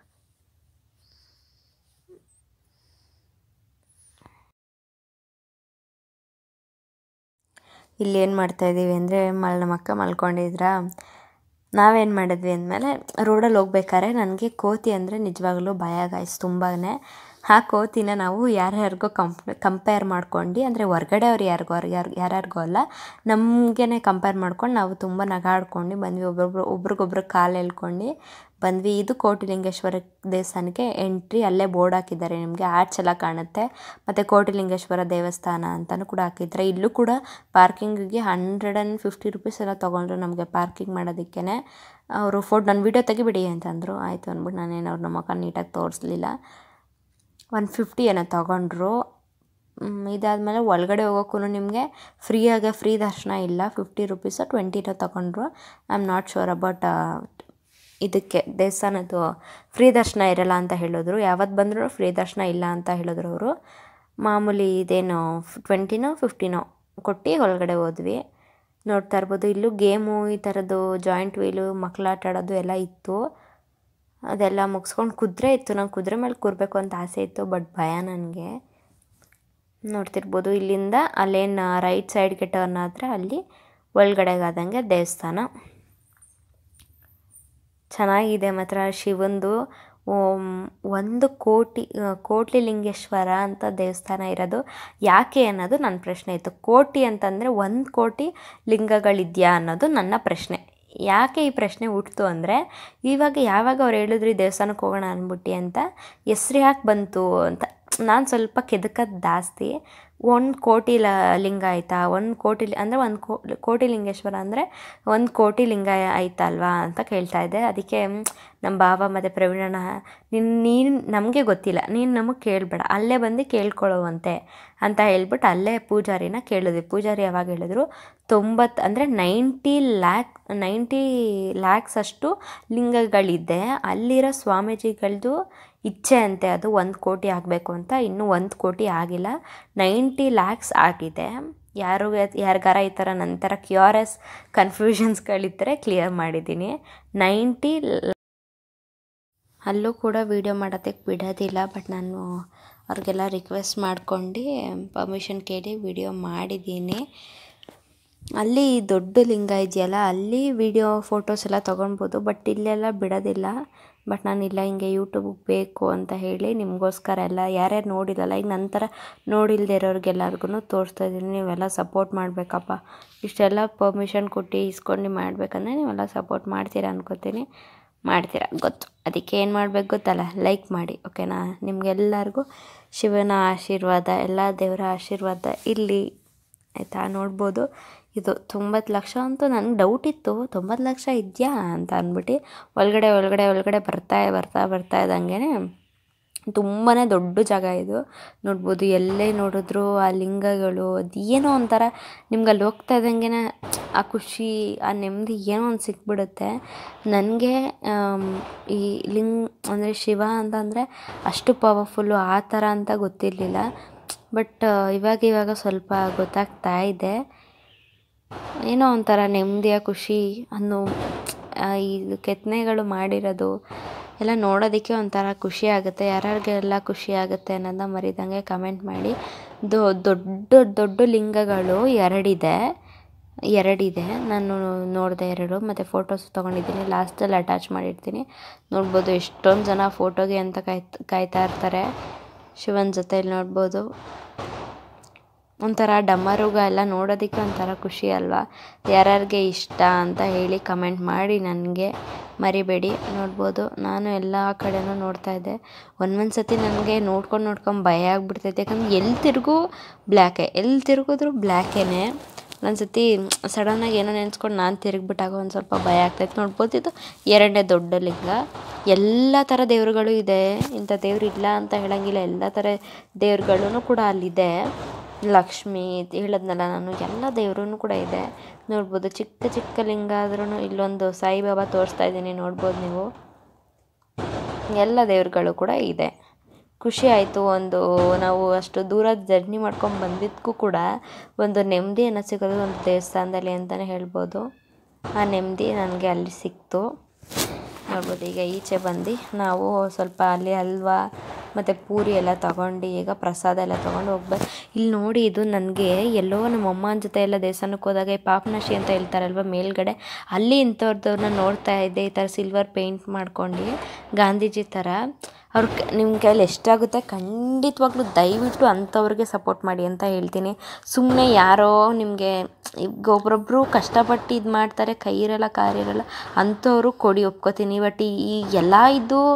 ಇಲ್ಲಿ ಏನು ಮಾಡ್ತಾಯಿದ್ದೀವಿ ಅಂದರೆ ಮಲ್ ನಮ್ಮ ಅಕ್ಕ ಮಲ್ಕೊಂಡಿದ್ರ ನಾವೇನು ಮಾಡಿದ್ವಿ ಅಂದಮೇಲೆ ರೋಡಲ್ಲಿ ಹೋಗ್ಬೇಕಾದ್ರೆ ನನಗೆ ಕೋತಿ ಅಂದರೆ ನಿಜವಾಗ್ಲೂ ಭಯ ಗಾಯ್ಸ್ ತುಂಬಾ ಆ ಕೋತಿನ ನಾವು ಯಾರ್ಯಾರಿಗೋ ಕಂಪ್ ಕಂಪೇರ್ ಮಾಡ್ಕೊಂಡು ಅಂದರೆ ಹೊರ್ಗಡೆ ಅವ್ರು ಯಾರಿಗೋ ಯಾರು ಯಾರ್ಯಾರಿಗೋ ಅಲ್ಲ ನಮಗೇ ಕಂಪೇರ್ ಮಾಡ್ಕೊಂಡು ನಾವು ತುಂಬ ನಗಾಡ್ಕೊಂಡು ಬಂದ್ವಿ ಒಬ್ಬೊಬ್ರು ಒಬ್ರಿಗೊಬ್ರು ಕಾಲು ಎಳ್ಕೊಂಡು ಬಂದ್ವಿ ಇದು ಕೋಟಿಲಿಂಗೇಶ್ವರ ದೇವಸ್ಥಾನಕ್ಕೆ ಎಂಟ್ರಿ ಅಲ್ಲೇ ಬೋರ್ಡ್ ಹಾಕಿದ್ದಾರೆ ನಿಮಗೆ ಆರ್ಚ್ ಎಲ್ಲ ಕಾಣುತ್ತೆ ಮತ್ತು ಕೋಟಿಲಿಂಗೇಶ್ವರ ದೇವಸ್ಥಾನ ಅಂತಲೂ ಕೂಡ ಹಾಕಿದ್ದಾರೆ ಇಲ್ಲೂ ಕೂಡ ಪಾರ್ಕಿಂಗಿಗೆ ಹಂಡ್ರೆಡ್ ಆ್ಯಂಡ್ ಫಿಫ್ಟಿ ರುಪೀಸ್ ಎಲ್ಲ ತೊಗೊಂಡ್ರು ನಮಗೆ ಪಾರ್ಕಿಂಗ್ ಮಾಡೋದಕ್ಕೆ ಅವರು ಫೋಟೋ ನನ್ನ ವೀಡಿಯೋ ತೆಗಿಬಿಡಿ ಅಂತಂದರು ಆಯಿತು ಅಂದ್ಬಿಟ್ಟು ನಾನೇನು ಅವ್ರ ನಮ್ಮ ಮಕ್ಕ ನೀಟಾಗಿ ತೋರಿಸ್ಲಿಲ್ಲ ಒನ್ ಫಿಫ್ಟಿ ಏನೋ ತೊಗೊಂಡ್ರು ಇದಾದಮೇಲೆ ಒಳಗಡೆ ಹೋಗೋಕ್ಕೂ ನಿಮಗೆ ಫ್ರೀಯಾಗೆ ಫ್ರೀ ದರ್ಶನ ಇಲ್ಲ ಫಿಫ್ಟಿ ರುಪೀಸು ಟ್ವೆಂಟಿನೋ ತೊಗೊಂಡ್ರು I am not sure about ಇದಕ್ಕೆ ದೇವಸ್ಥಾನದ್ದು ಫ್ರೀ ದರ್ಶನ ಇರಲ್ಲ ಅಂತ ಹೇಳಿದ್ರು ಯಾವತ್ತು ಬಂದರೂ ಫ್ರೀ ದರ್ಶನ ಇಲ್ಲ ಅಂತ ಹೇಳಿದ್ರು ಅವರು ಮಾಮೂಲಿ ಇದೇನು ಟ್ವೆಂಟಿನೋ ಫಿಫ್ಟಿನೋ ಕೊಟ್ಟು ಒಳಗಡೆ ಹೋದ್ವಿ ನೋಡ್ತಾ ಇರ್ಬೋದು ಇಲ್ಲೂ ಗೇಮು ಈ ಥರದ್ದು ಜಾಯಿಂಟ್ ವೀಲು ಮಕ್ಳು ಆಟ ಆಡೋದು ಎಲ್ಲ ಇತ್ತು ಅದೆಲ್ಲ ಮುಗಿಸ್ಕೊಂಡು ಕುದುರೆ ಇತ್ತು ನಂಗೆ ಕುದುರೆ ಮೇಲೆ ಕೂರಬೇಕು ಅಂತ ಆಸೆ ಇತ್ತು ಬಟ್ ಭಯ ನನಗೆ ನೋಡ್ತಿರ್ಬೋದು ಇಲ್ಲಿಂದ ಅಲ್ಲೇನು ರೈಟ್ ಸೈಡ್ಗೆ ಟರ್ನ್ ಆದರೆ ಅಲ್ಲಿ ಒಳಗಡೆಗಾದಂಗೆ ದೇವಸ್ಥಾನ ಚೆನ್ನಾಗಿದೆ ಮಾತ್ರ ಶಿವಂದು ಒಂದು ಕೋಟಿ ಕೋಟಿ ಲಿಂಗೇಶ್ವರ ಅಂತ ದೇವಸ್ಥಾನ ಇರೋದು ಯಾಕೆ ಅನ್ನೋದು ನನ್ನ ಪ್ರಶ್ನೆ ಇತ್ತು ಕೋಟಿ ಅಂತಂದರೆ ಒಂದು ಕೋಟಿ ಲಿಂಗಗಳಿದೆಯಾ ಅನ್ನೋದು ನನ್ನ ಪ್ರಶ್ನೆ ಯಾಕೆ ಈ ಪ್ರಶ್ನೆ ಹುಟ್ಟಿತು ಅಂದರೆ ಇವಾಗ ಯಾವಾಗ ಅವ್ರು ಹೇಳಿದ್ರು ಈ ದೇವಸ್ಥಾನಕ್ಕೆ ಹೋಗೋಣ ಅಂದ್ಬಿಟ್ಟು ಅಂತ ಹೆಸ್ರು ಯಾಕೆ ಬಂತು ಅಂತ ನಾನು ಸ್ವಲ್ಪ ಕೆದಕೋದು ಜಾಸ್ತಿ ಒಂದು ಕೋಟಿ ಲ ಲಿಂಗ ಆಯಿತಾ ಒಂದು ಕೋಟಿ ಅಂದರೆ ಒಂದು ಕೋಟಿ ಲಿಂಗೇಶ್ವರ ಅಂದರೆ ಒಂದು ಕೋಟಿ ಲಿಂಗ ಆಯ್ತಲ್ವಾ ಅಂತ ಕೇಳ್ತಾ ಇದ್ದೆ ಅದಕ್ಕೆ ನಮ್ಮ ಬಾಬಾ ಮತ್ತು ಪ್ರವೀಣಣ್ಣ ನಿನ್ನ ನೀನು ನಮಗೆ ಗೊತ್ತಿಲ್ಲ ನೀನು ನಮಗೆ ಕೇಳಬೇಡ ಅಲ್ಲೇ ಬಂದು ಕೇಳ್ಕೊಳ್ಳುವಂತೆ ಅಂತ ಹೇಳ್ಬಿಟ್ಟು ಅಲ್ಲೇ ಪೂಜಾರಿನ ಕೇಳಿದ್ವಿ ಪೂಜಾರಿ ಯಾವಾಗ ಹೇಳಿದ್ರು ತೊಂಬತ್ತು ಅಂದರೆ ನೈಂಟಿ ಲ್ಯಾಕ್ ನೈಂಟಿ ಲ್ಯಾಕ್ಸ್ ಅಷ್ಟು ಲಿಂಗಗಳಿದೆ ಅಲ್ಲಿರೋ ಸ್ವಾಮೀಜಿಗಳದ್ದು ಇಚ್ಛೆ ಅಂತೆ ಅದು ಒಂದು ಕೋಟಿ ಆಗಬೇಕು ಅಂತ ಇನ್ನೂ ಒಂದು ಕೋಟಿ ಆಗಿಲ್ಲ ನೈಂಟಿ ಲ್ಯಾಕ್ಸ್ ಆಗಿದೆ ಯಾರು ಯಾರಿಗಾರ ಈ ಥರ ನಂತರ ಕ್ಯೂ ಆರ್ ಎಸ್ ಕನ್ಫ್ಯೂಷನ್ಸ್ಗಳಿದ್ದರೆ ಕ್ಲಿಯರ್ ಮಾಡಿದ್ದೀನಿ ನೈಂಟಿ ಅಲ್ಲೂ ಕೂಡ ವೀಡಿಯೋ ಮಾಡೋದಕ್ಕೆ ಬಿಡೋದಿಲ್ಲ ಬಟ್ ನಾನು ಅವ್ರಿಗೆಲ್ಲ ರಿಕ್ವೆಸ್ಟ್ ಮಾಡ್ಕೊಂಡು ಪರ್ಮಿಷನ್ ಕೇಳಿ ವಿಡಿಯೋ ಮಾಡಿದ್ದೀನಿ ಅಲ್ಲಿ ದೊಡ್ಡ ಲಿಂಗ ಇದೆಯಲ್ಲ ಅಲ್ಲಿ ವಿಡಿಯೋ ಫೋಟೋಸ್ ಎಲ್ಲ ತೊಗೊಳ್ಬೋದು ಬಟ್ ಇಲ್ಲೆಲ್ಲ ಬಿಡೋದಿಲ್ಲ ಬಟ್ ನಾನು ಇಲ್ಲ ಹಿಂಗೆ ಯೂಟ್ಯೂಬಿಗೆ ಬೇಕು ಅಂತ ಹೇಳಿ ನಿಮಗೋಸ್ಕರ ಎಲ್ಲ ಯಾರ್ಯಾರು ನೋಡಿಲ್ಲಲ್ಲ ಈಗ ನಂತರ ನೋಡಿಲ್ಲದೆ ಇರೋರಿಗೆಲ್ಲರಿಗೂ ತೋರಿಸ್ತಾ ಇದ್ದೀನಿ ನೀವೆಲ್ಲ ಸಪೋರ್ಟ್ ಮಾಡಬೇಕಪ್ಪ ಇಷ್ಟೆಲ್ಲ ಪರ್ಮಿಷನ್ ಕೊಟ್ಟು ಇಸ್ಕೊಂಡು ಮಾಡಬೇಕಂದ್ರೆ ನೀವೆಲ್ಲ ಸಪೋರ್ಟ್ ಮಾಡ್ತೀರಾ ಅನ್ಕೋತೀನಿ ಮಾಡ್ತೀರಾ ಗೊತ್ತು ಅದಕ್ಕೆ ಏನು ಮಾಡಬೇಕು ಗೊತ್ತಲ್ಲ ಲೈಕ್ ಮಾಡಿ ಓಕೆನಾ ನಿಮಗೆಲ್ಲರಿಗೂ ಶಿವನ ಆಶೀರ್ವಾದ ಎಲ್ಲ ದೇವರ ಆಶೀರ್ವಾದ ಇಲ್ಲಿ ಆಯಿತಾ ನೋಡ್ಬೋದು ಇದು ತೊಂಬತ್ತು ಲಕ್ಷ ಅಂತೂ ನನಗೆ ಡೌಟ್ ಇತ್ತು ತೊಂಬತ್ತು ಲಕ್ಷ ಇದೆಯಾ ಅಂತ ಅಂದ್ಬಿಟ್ಟು ಒಳಗಡೆ ಒಳಗಡೆ ಒಳಗಡೆ ಬರ್ತಾ ಬರ್ತಾ ಬರ್ತಾ ಇದ್ದಂಗೆ ತುಂಬಾ ದೊಡ್ಡ ಜಾಗ ಇದು ನೋಡ್ಬೋದು ಎಲ್ಲೇ ನೋಡಿದ್ರು ಆ ಲಿಂಗಗಳು ಅದು ಏನೋ ಒಂಥರ ನಿಮ್ಗೆ ಅಲ್ಲಿ ಹೋಗ್ತಾ ಇದ್ದಂಗೆ ಆ ಖುಷಿ ಆ ನೆಮ್ಮದಿ ಏನೋ ಒಂದು ಸಿಕ್ಬಿಡುತ್ತೆ ನನಗೆ ಈ ಲಿಂಗ ಅಂದರೆ ಶಿವ ಅಂತಂದರೆ ಅಷ್ಟು ಪವರ್ಫುಲ್ಲು ಆ ಥರ ಅಂತ ಗೊತ್ತಿರಲಿಲ್ಲ ಬಟ್ ಇವಾಗ ಇವಾಗ ಸ್ವಲ್ಪ ಗೊತ್ತಾಗ್ತಾ ಇದೆ ಏನೋ ಒಂಥರ ನೆಮ್ಮದಿಯ ಖುಷಿ ಅನ್ನೋ ಇದು ಕೆತ್ತನೆಗಳು ಮಾಡಿರೋದು ಎಲ್ಲ ನೋಡೋದಕ್ಕೆ ಒಂಥರ ಖುಷಿ ಆಗುತ್ತೆ ಯಾರ್ಯಾರಿಗೆಲ್ಲ ಖುಷಿ ಆಗುತ್ತೆ ಅನ್ನೋದನ್ನ ಮರಿದಂಗೆ ಕಮೆಂಟ್ ಮಾಡಿ ದೊ ದೊಡ್ಡ ದೊಡ್ಡ ಲಿಂಗಗಳು ಎರಡಿದೆ ಎರಡಿದೆ ನಾನು ನೋಡಿದೆ ಎರಡು ಮತ್ತು ಫೋಟೋಸ್ ತೊಗೊಂಡಿದ್ದೀನಿ ಲಾಸ್ಟಲ್ಲಿ ಅಟ್ಯಾಚ್ ಮಾಡಿರ್ತೀನಿ ನೋಡ್ಬೋದು ಎಷ್ಟೊಂದು ಜನ ಫೋಟೋಗೆ ಅಂತ ಕಾಯ್ತ ಕಾಯ್ತಾ ಇರ್ತಾರೆ ಶಿವನ ಜೊತೆಲಿ ನೋಡ್ಬೋದು ಒಂಥರ ಡಮರುಗ ಎಲ್ಲ ನೋಡೋದಕ್ಕೆ ಒಂಥರ ಖುಷಿ ಅಲ್ವಾ ಯಾರ್ಯಾರಿಗೆ ಇಷ್ಟ ಅಂತ ಹೇಳಿ ಕಮೆಂಟ್ ಮಾಡಿ ನನಗೆ ಮರಿಬೇಡಿ ನೋಡ್ಬೋದು ನಾನು ಎಲ್ಲ ಕಡೆನೂ ನೋಡ್ತಾ ಇದ್ದೆ ಒಂದೊಂದು ಸತಿ ನನಗೆ ನೋಡ್ಕೊಂಡು ನೋಡ್ಕೊಂಡು ಭಯ ಆಗ್ಬಿಡ್ತೈತೆ ಯಾಕಂದ್ರೆ ಎಲ್ಲಿ ತಿರುಗೂ ಬ್ಲ್ಯಾಕೆ ಎಲ್ಲಿ ತಿರುಗಿದ್ರು ಬ್ಲ್ಯಾಕೇನೆ ಒಂದು ಸತಿ ಸಡನ್ನಾಗಿ ಏನೋ ನೆನೆಸ್ಕೊಂಡು ನಾನು ತಿರುಗಿಬಿಟ್ಟಾಗ ಒಂದು ಸ್ವಲ್ಪ ಭಯ ಆಗ್ತೈತೆ ನೋಡ್ಬೋದು ಇದು ಎರಡನೇ ದೊಡ್ಡ ಲಿಂಗ ಎಲ್ಲ ಥರ ದೇವರುಗಳು ಇದೆ ಇಂಥ ದೇವ್ರು ಇಲ್ಲ ಅಂತ ಹೇಳೋಂಗಿಲ್ಲ ಎಲ್ಲ ಥರ ದೇವ್ರುಗಳೂ ಕೂಡ ಅಲ್ಲಿದೆ ಲಕ್ಷ್ಮಿ ಹೇಳಿದ್ನಲ್ಲ ನಾನು ಎಲ್ಲ ದೇವ್ರೂ ಕೂಡ ಇದೆ ನೋಡ್ಬೋದು ಚಿಕ್ಕ ಚಿಕ್ಕ ಲಿಂಗ ಆದ್ರೂ ಇಲ್ಲೊಂದು ಸಾಯಿಬಾಬಾ ತೋರಿಸ್ತಾ ಇದ್ದೀನಿ ನೋಡ್ಬೋದು ನೀವು ಎಲ್ಲ ದೇವ್ರುಗಳು ಕೂಡ ಇದೆ ಖುಷಿ ಆಯಿತು ಒಂದು ನಾವು ಅಷ್ಟು ದೂರ ಜರ್ನಿ ಮಾಡ್ಕೊಂಡು ಬಂದಿದ್ದಕ್ಕೂ ಕೂಡ ಒಂದು ನೆಮ್ಮದಿಯನ್ನು ಸಿಗೋದು ಒಂದು ದೇವಸ್ಥಾನದಲ್ಲಿ ಅಂತಲೇ ಹೇಳ್ಬೋದು ಆ ನೆಮ್ಮದಿ ನನಗೆ ಅಲ್ಲಿ ಸಿಕ್ತು ನೋಡ್ಬೋದು ಈಗ ಈಚೆ ಬಂದು ನಾವು ಸ್ವಲ್ಪ ಅಲ್ಲಿ ಹಲ್ವಾ ಮತ್ತು ಪೂರಿ ಎಲ್ಲ ತಗೊಂಡು ಈಗ ಪ್ರಸಾದ ಎಲ್ಲ ತೊಗೊಂಡು ಹೋಗ್ಬೇಕು ಇಲ್ಲಿ ನೋಡಿ ಇದು ನನಗೆ ಎಲ್ಲೋ ನಮ್ಮ ಅಮ್ಮನ ಜೊತೆ ಎಲ್ಲ ದೇವಸ್ಥಾನಕ್ಕೆ ಹೋದಾಗ ಈ ಪಾಪನಾಶಿ ಅಂತ ಹೇಳ್ತಾರಲ್ವ ಮೇಲ್ಗಡೆ ಅಲ್ಲಿ ಇಂಥವ್ರದ್ದವ್ರನ್ನ ನೋಡ್ತಾ ಇದ್ದೆ ಈ ಥರ ಸಿಲ್ವರ್ ಪೇಂಟ್ ಮಾಡ್ಕೊಂಡು ಗಾಂಧೀಜಿ ಥರ ಅವ್ರ ನಿಮ್ಮ ಕೈಲಿ ಎಷ್ಟಾಗುತ್ತೆ ಖಂಡಿತವಾಗ್ಲೂ ದಯವಿಟ್ಟು ಅಂಥವ್ರಿಗೆ ಸಪೋರ್ಟ್ ಮಾಡಿ ಅಂತ ಹೇಳ್ತೀನಿ ಸುಮ್ಮನೆ ಯಾರೋ ನಿಮಗೆ ಈಗ ಒಬ್ರೊಬ್ಬರು ಕಷ್ಟಪಟ್ಟು ಇದು ಮಾಡ್ತಾರೆ ಕೈ ಇರಲ್ಲ ಕಾರಿರಲ್ಲ ಅಂಥವ್ರು ಕೊಡಿ ಒಪ್ಕೋತೀನಿ ಬಟ್ ಈ ಎಲ್ಲ ಇದ್ದು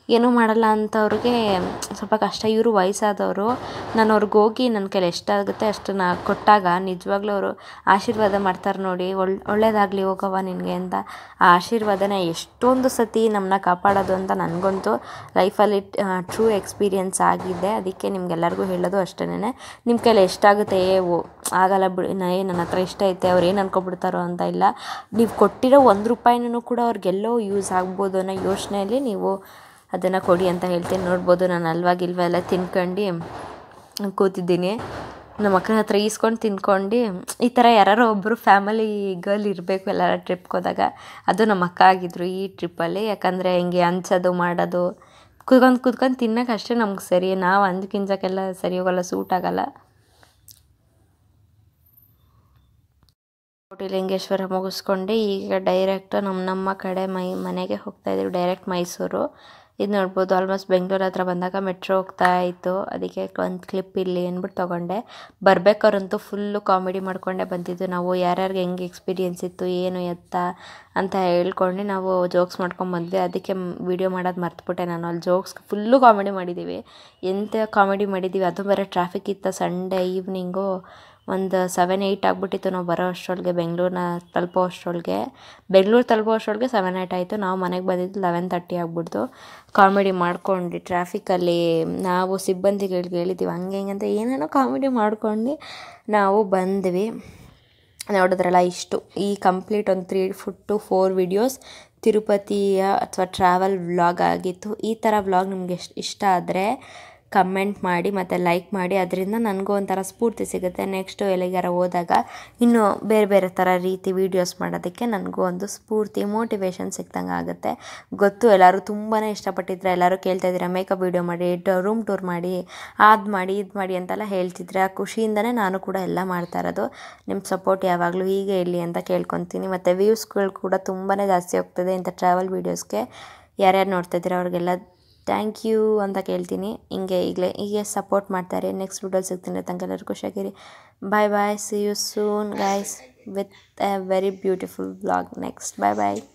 ಏನೂ ಮಾಡಲ್ಲ ಅಂಥವ್ರಿಗೆ ಸ್ವಲ್ಪ ಕಷ್ಟ ಇವರು ವಯಸ್ಸಾದವರು ನಾನು ಅವ್ರಿಗೆ ಹೋಗಿ ನನ್ನ ಕೈಲಿ ಎಷ್ಟಾಗುತ್ತೆ ಅಷ್ಟನ್ನು ಕೊಟ್ಟಾಗ ನಿಜವಾಗ್ಲೂ ಅವರು ಆಶೀರ್ವಾದ ಮಾಡ್ತಾರೆ ನೋಡಿ ಒಳ್ಳೆ ಒಳ್ಳೇದಾಗಲಿ ಹೋಗವ್ವ ನಿನಗೆ ಅಂತ ಆ ಆಶೀರ್ವಾದನ ಎಷ್ಟೊಂದು ಸತಿ ನಮ್ಮನ್ನ ಕಾಪಾಡೋದು ಅಂತ ನನಗಂತೂ ಲೈಫಲ್ಲಿ ಟ್ರೂ ಎಕ್ಸ್ಪೀರಿಯನ್ಸ್ ಆಗಿದೆ ಅದಕ್ಕೆ ನಿಮ್ಗೆಲ್ಲರಿಗೂ ಹೇಳೋದು ಅಷ್ಟೇ ನಿಮ್ಮ ಕೈಲಿ ಎಷ್ಟಾಗುತ್ತೆ ಏ ಓ ಆಗಲ್ಲ ಬಿಡಿ ನಾ ಏ ನನ್ನ ಹತ್ರ ಇಷ್ಟ ಐತೆ ಅವ್ರು ಏನು ಅನ್ಕೊಬಿಡ್ತಾರೋ ಅಂತ ಇಲ್ಲ ನೀವು ಕೊಟ್ಟಿರೋ ಒಂದು ರೂಪಾಯಿನೂ ಕೂಡ ಅವ್ರಿಗೆಲ್ಲೋ ಯೂಸ್ ಆಗ್ಬೋದು ಅನ್ನೋ ಯೋಚನೆಯಲ್ಲಿ ನೀವು ಅದನ್ನು ಕೊಡಿ ಅಂತ ಹೇಳ್ತೀನಿ ನೋಡ್ಬೋದು ನಾನು ಹಲ್ವಾ ಗಿಲ್ವಾ ಎಲ್ಲ ತಿನ್ಕೊಂಡು ಕೂತಿದ್ದೀನಿ ನಮ್ಮ ಅಕ್ಕನ ಹತ್ರ ಈಸ್ಕೊಂಡು ತಿನ್ಕೊಂಡು ಈ ಥರ ಯಾರೋ ಒಬ್ಬರು ಫ್ಯಾಮಿಲಿ ಗರ್ಲ್ ಇರಬೇಕು ಎಲ್ಲರ ಟ್ರಿಪ್ಗೆ ಹೋದಾಗ ಅದು ನಮ್ಮ ಅಕ್ಕ ಆಗಿದ್ರು ಈ ಟ್ರಿಪ್ಪಲ್ಲಿ ಯಾಕಂದರೆ ಹಿಂಗೆ ಹಂಚೋದು ಮಾಡೋದು ಕುತ್ಕೊಂಡು ಕುತ್ಕೊಂಡು ತಿನ್ನೋಕೆ ಅಷ್ಟೇ ನಮ್ಗೆ ಸರಿ ನಾವು ಅಂದು ಕಿಂಜಕ್ಕೆಲ್ಲ ಸರಿ ಹೋಗಲ್ಲ ಸೂಟ್ ಆಗಲ್ಲ ಕೋಟಿಲಿಂಗೇಶ್ವರ ಮುಗಿಸ್ಕೊಂಡು ಈಗ ಡೈರೆಕ್ಟ್ ನಮ್ಮ ನಮ್ಮ ಕಡೆ ಮೈ ಮನೆಗೆ ಹೋಗ್ತಾ ಇದ್ದೀವಿ ಡೈರೆಕ್ಟ್ ಮೈಸೂರು ಇದು ನೋಡ್ಬೋದು ಆಲ್ಮೋಸ್ಟ್ ಬೆಂಗಳೂರು ಹತ್ರ ಬಂದಾಗ ಮೆಟ್ರೋ ಹೋಗ್ತಾ ಇತ್ತು ಅದಕ್ಕೆ ಒಂದು ಕ್ಲಿಪ್ ಇಲ್ಲಿ ಅಂದ್ಬಿಟ್ಟು ತೊಗೊಂಡೆ ಬರ್ಬೇಕಾದ್ರಂತೂ ಫುಲ್ಲು ಕಾಮಿಡಿ ಮಾಡ್ಕೊಂಡೇ ಬಂದಿದ್ದು ನಾವು ಯಾರ್ಯಾರಿಗೆ ಹೆಂಗೆ ಎಕ್ಸ್ಪೀರಿಯೆನ್ಸ್ ಇತ್ತು ಏನು ಎತ್ತ ಅಂತ ಹೇಳ್ಕೊಂಡು ನಾವು ಜೋಕ್ಸ್ ಮಾಡ್ಕೊಂಡು ಬಂದ್ವಿ ಅದಕ್ಕೆ ವಿಡಿಯೋ ಮಾಡೋದು ಮರ್ತುಬಿಟ್ಟೆ ನಾನು ಅಲ್ಲಿ ಜೋಕ್ಸ್ ಫುಲ್ಲು ಕಾಮಿಡಿ ಮಾಡಿದ್ದೀವಿ ಎಂಥ ಕಾಮಿಡಿ ಮಾಡಿದ್ದೀವಿ ಅದು ಬೇರೆ ಟ್ರಾಫಿಕ್ ಇತ್ತು ಸಂಡೇ ಈವ್ನಿಂಗು ಒಂದು ಸೆವೆನ್ ಏಯ್ಟ್ ಆಗಿಬಿಟ್ಟಿತ್ತು ನಾವು ಬರೋ ಅಷ್ಟರೊಳಗೆ ಬೆಂಗಳೂರನ್ನ ತಲುಪೋ ಅಷ್ಟರೊಳಗೆ ಬೆಂಗಳೂರು ತಲುಪೋ ಅಷ್ಟರೊಳಗೆ ಸೆವೆನ್ ಏಯ್ಟ್ ಆಯಿತು ನಾವು ಮನೆಗೆ ಬಂದಿದ್ದು ಲೆವೆನ್ ತರ್ಟಿ ಆಗ್ಬಿಡ್ತು ಕಾಮಿಡಿ ಮಾಡ್ಕೊಂಡು ಟ್ರಾಫಿಕಲ್ಲಿ ನಾವು ಸಿಬ್ಬಂದಿಗಳಿಗೆ ಹೇಳಿದ್ದೀವಿ ಹಂಗೆ ಹಿಂಗೆ ಅಂತ ಏನೇನೋ ಕಾಮಿಡಿ ಮಾಡ್ಕೊಂಡು ನಾವು ಬಂದ್ವಿ ನೋಡಿದ್ರಲ್ಲ ಇಷ್ಟು ಈ ಕಂಪ್ಲೀಟ್ ಒಂದು ತ್ರೀ ಫುಟ್ ಟು ಫೋರ್ ವಿಡಿಯೋಸ್ ತಿರುಪತಿಯ ಅಥವಾ ಟ್ರಾವೆಲ್ ವ್ಲಾಗ್ ಆಗಿತ್ತು ಈ ಥರ ವ್ಲಾಗ್ ನಿಮ್ಗೆ ಎಷ್ಟು ಇಷ್ಟ ಆದರೆ ಕಮೆಂಟ್ ಮಾಡಿ ಮತ್ತು ಲೈಕ್ ಮಾಡಿ ಅದರಿಂದ ನನಗೂ ಒಂಥರ ಸ್ಫೂರ್ತಿ ಸಿಗುತ್ತೆ ನೆಕ್ಸ್ಟು ಎಲ್ಲಿಗಾರ ಹೋದಾಗ ಇನ್ನೂ ಬೇರೆ ಬೇರೆ ಥರ ರೀತಿ ವೀಡಿಯೋಸ್ ಮಾಡೋದಕ್ಕೆ ನನಗೂ ಒಂದು ಸ್ಫೂರ್ತಿ ಮೋಟಿವೇಶನ್ ಸಿಕ್ದಂಗೆ ಆಗುತ್ತೆ ಗೊತ್ತು ಎಲ್ಲರೂ ತುಂಬಾ ಇಷ್ಟಪಟ್ಟಿದ್ರೆ ಎಲ್ಲರೂ ಕೇಳ್ತಾ ಇದ್ದೀರಾ ಮೇಕಪ್ ವೀಡಿಯೋ ಮಾಡಿ ರೂಮ್ ಟೂರ್ ಮಾಡಿ ಅದು ಮಾಡಿ ಇದು ಮಾಡಿ ಅಂತೆಲ್ಲ ಹೇಳ್ತಿದ್ರೆ ಆ ಖುಷಿಯಿಂದನೇ ನಾನು ಕೂಡ ಎಲ್ಲ ಮಾಡ್ತಾ ಇರೋದು ನಿಮ್ಮ ಸಪೋರ್ಟ್ ಯಾವಾಗಲೂ ಹೀಗೆ ಇರಲಿ ಅಂತ ಕೇಳ್ಕೊತೀನಿ ಮತ್ತು ವ್ಯೂಸ್ಗಳು ಕೂಡ ತುಂಬಾ ಜಾಸ್ತಿ ಹೋಗ್ತದೆ ಇಂಥ ಟ್ರಾವೆಲ್ ವೀಡಿಯೋಸ್ಗೆ ಯಾರ್ಯಾರು ನೋಡ್ತಾ ಇದ್ದೀರಾ ಅವ್ರಿಗೆಲ್ಲ ಥ್ಯಾಂಕ್ ಯು ಅಂತ ಕೇಳ್ತೀನಿ ಹಿಂಗೆ ಈಗಲೇ ಹೀಗೆ ಸಪೋರ್ಟ್ ಮಾಡ್ತಾರೆ ನೆಕ್ಸ್ಟ್ ವಿಡಿಯೋ ಸಿಗ್ತೀನಿ ತನಕ ಎಲ್ಲರೂ ಖುಷಿಯಾಗಿರಿ bye bye see you soon guys with a very beautiful blog next bye bye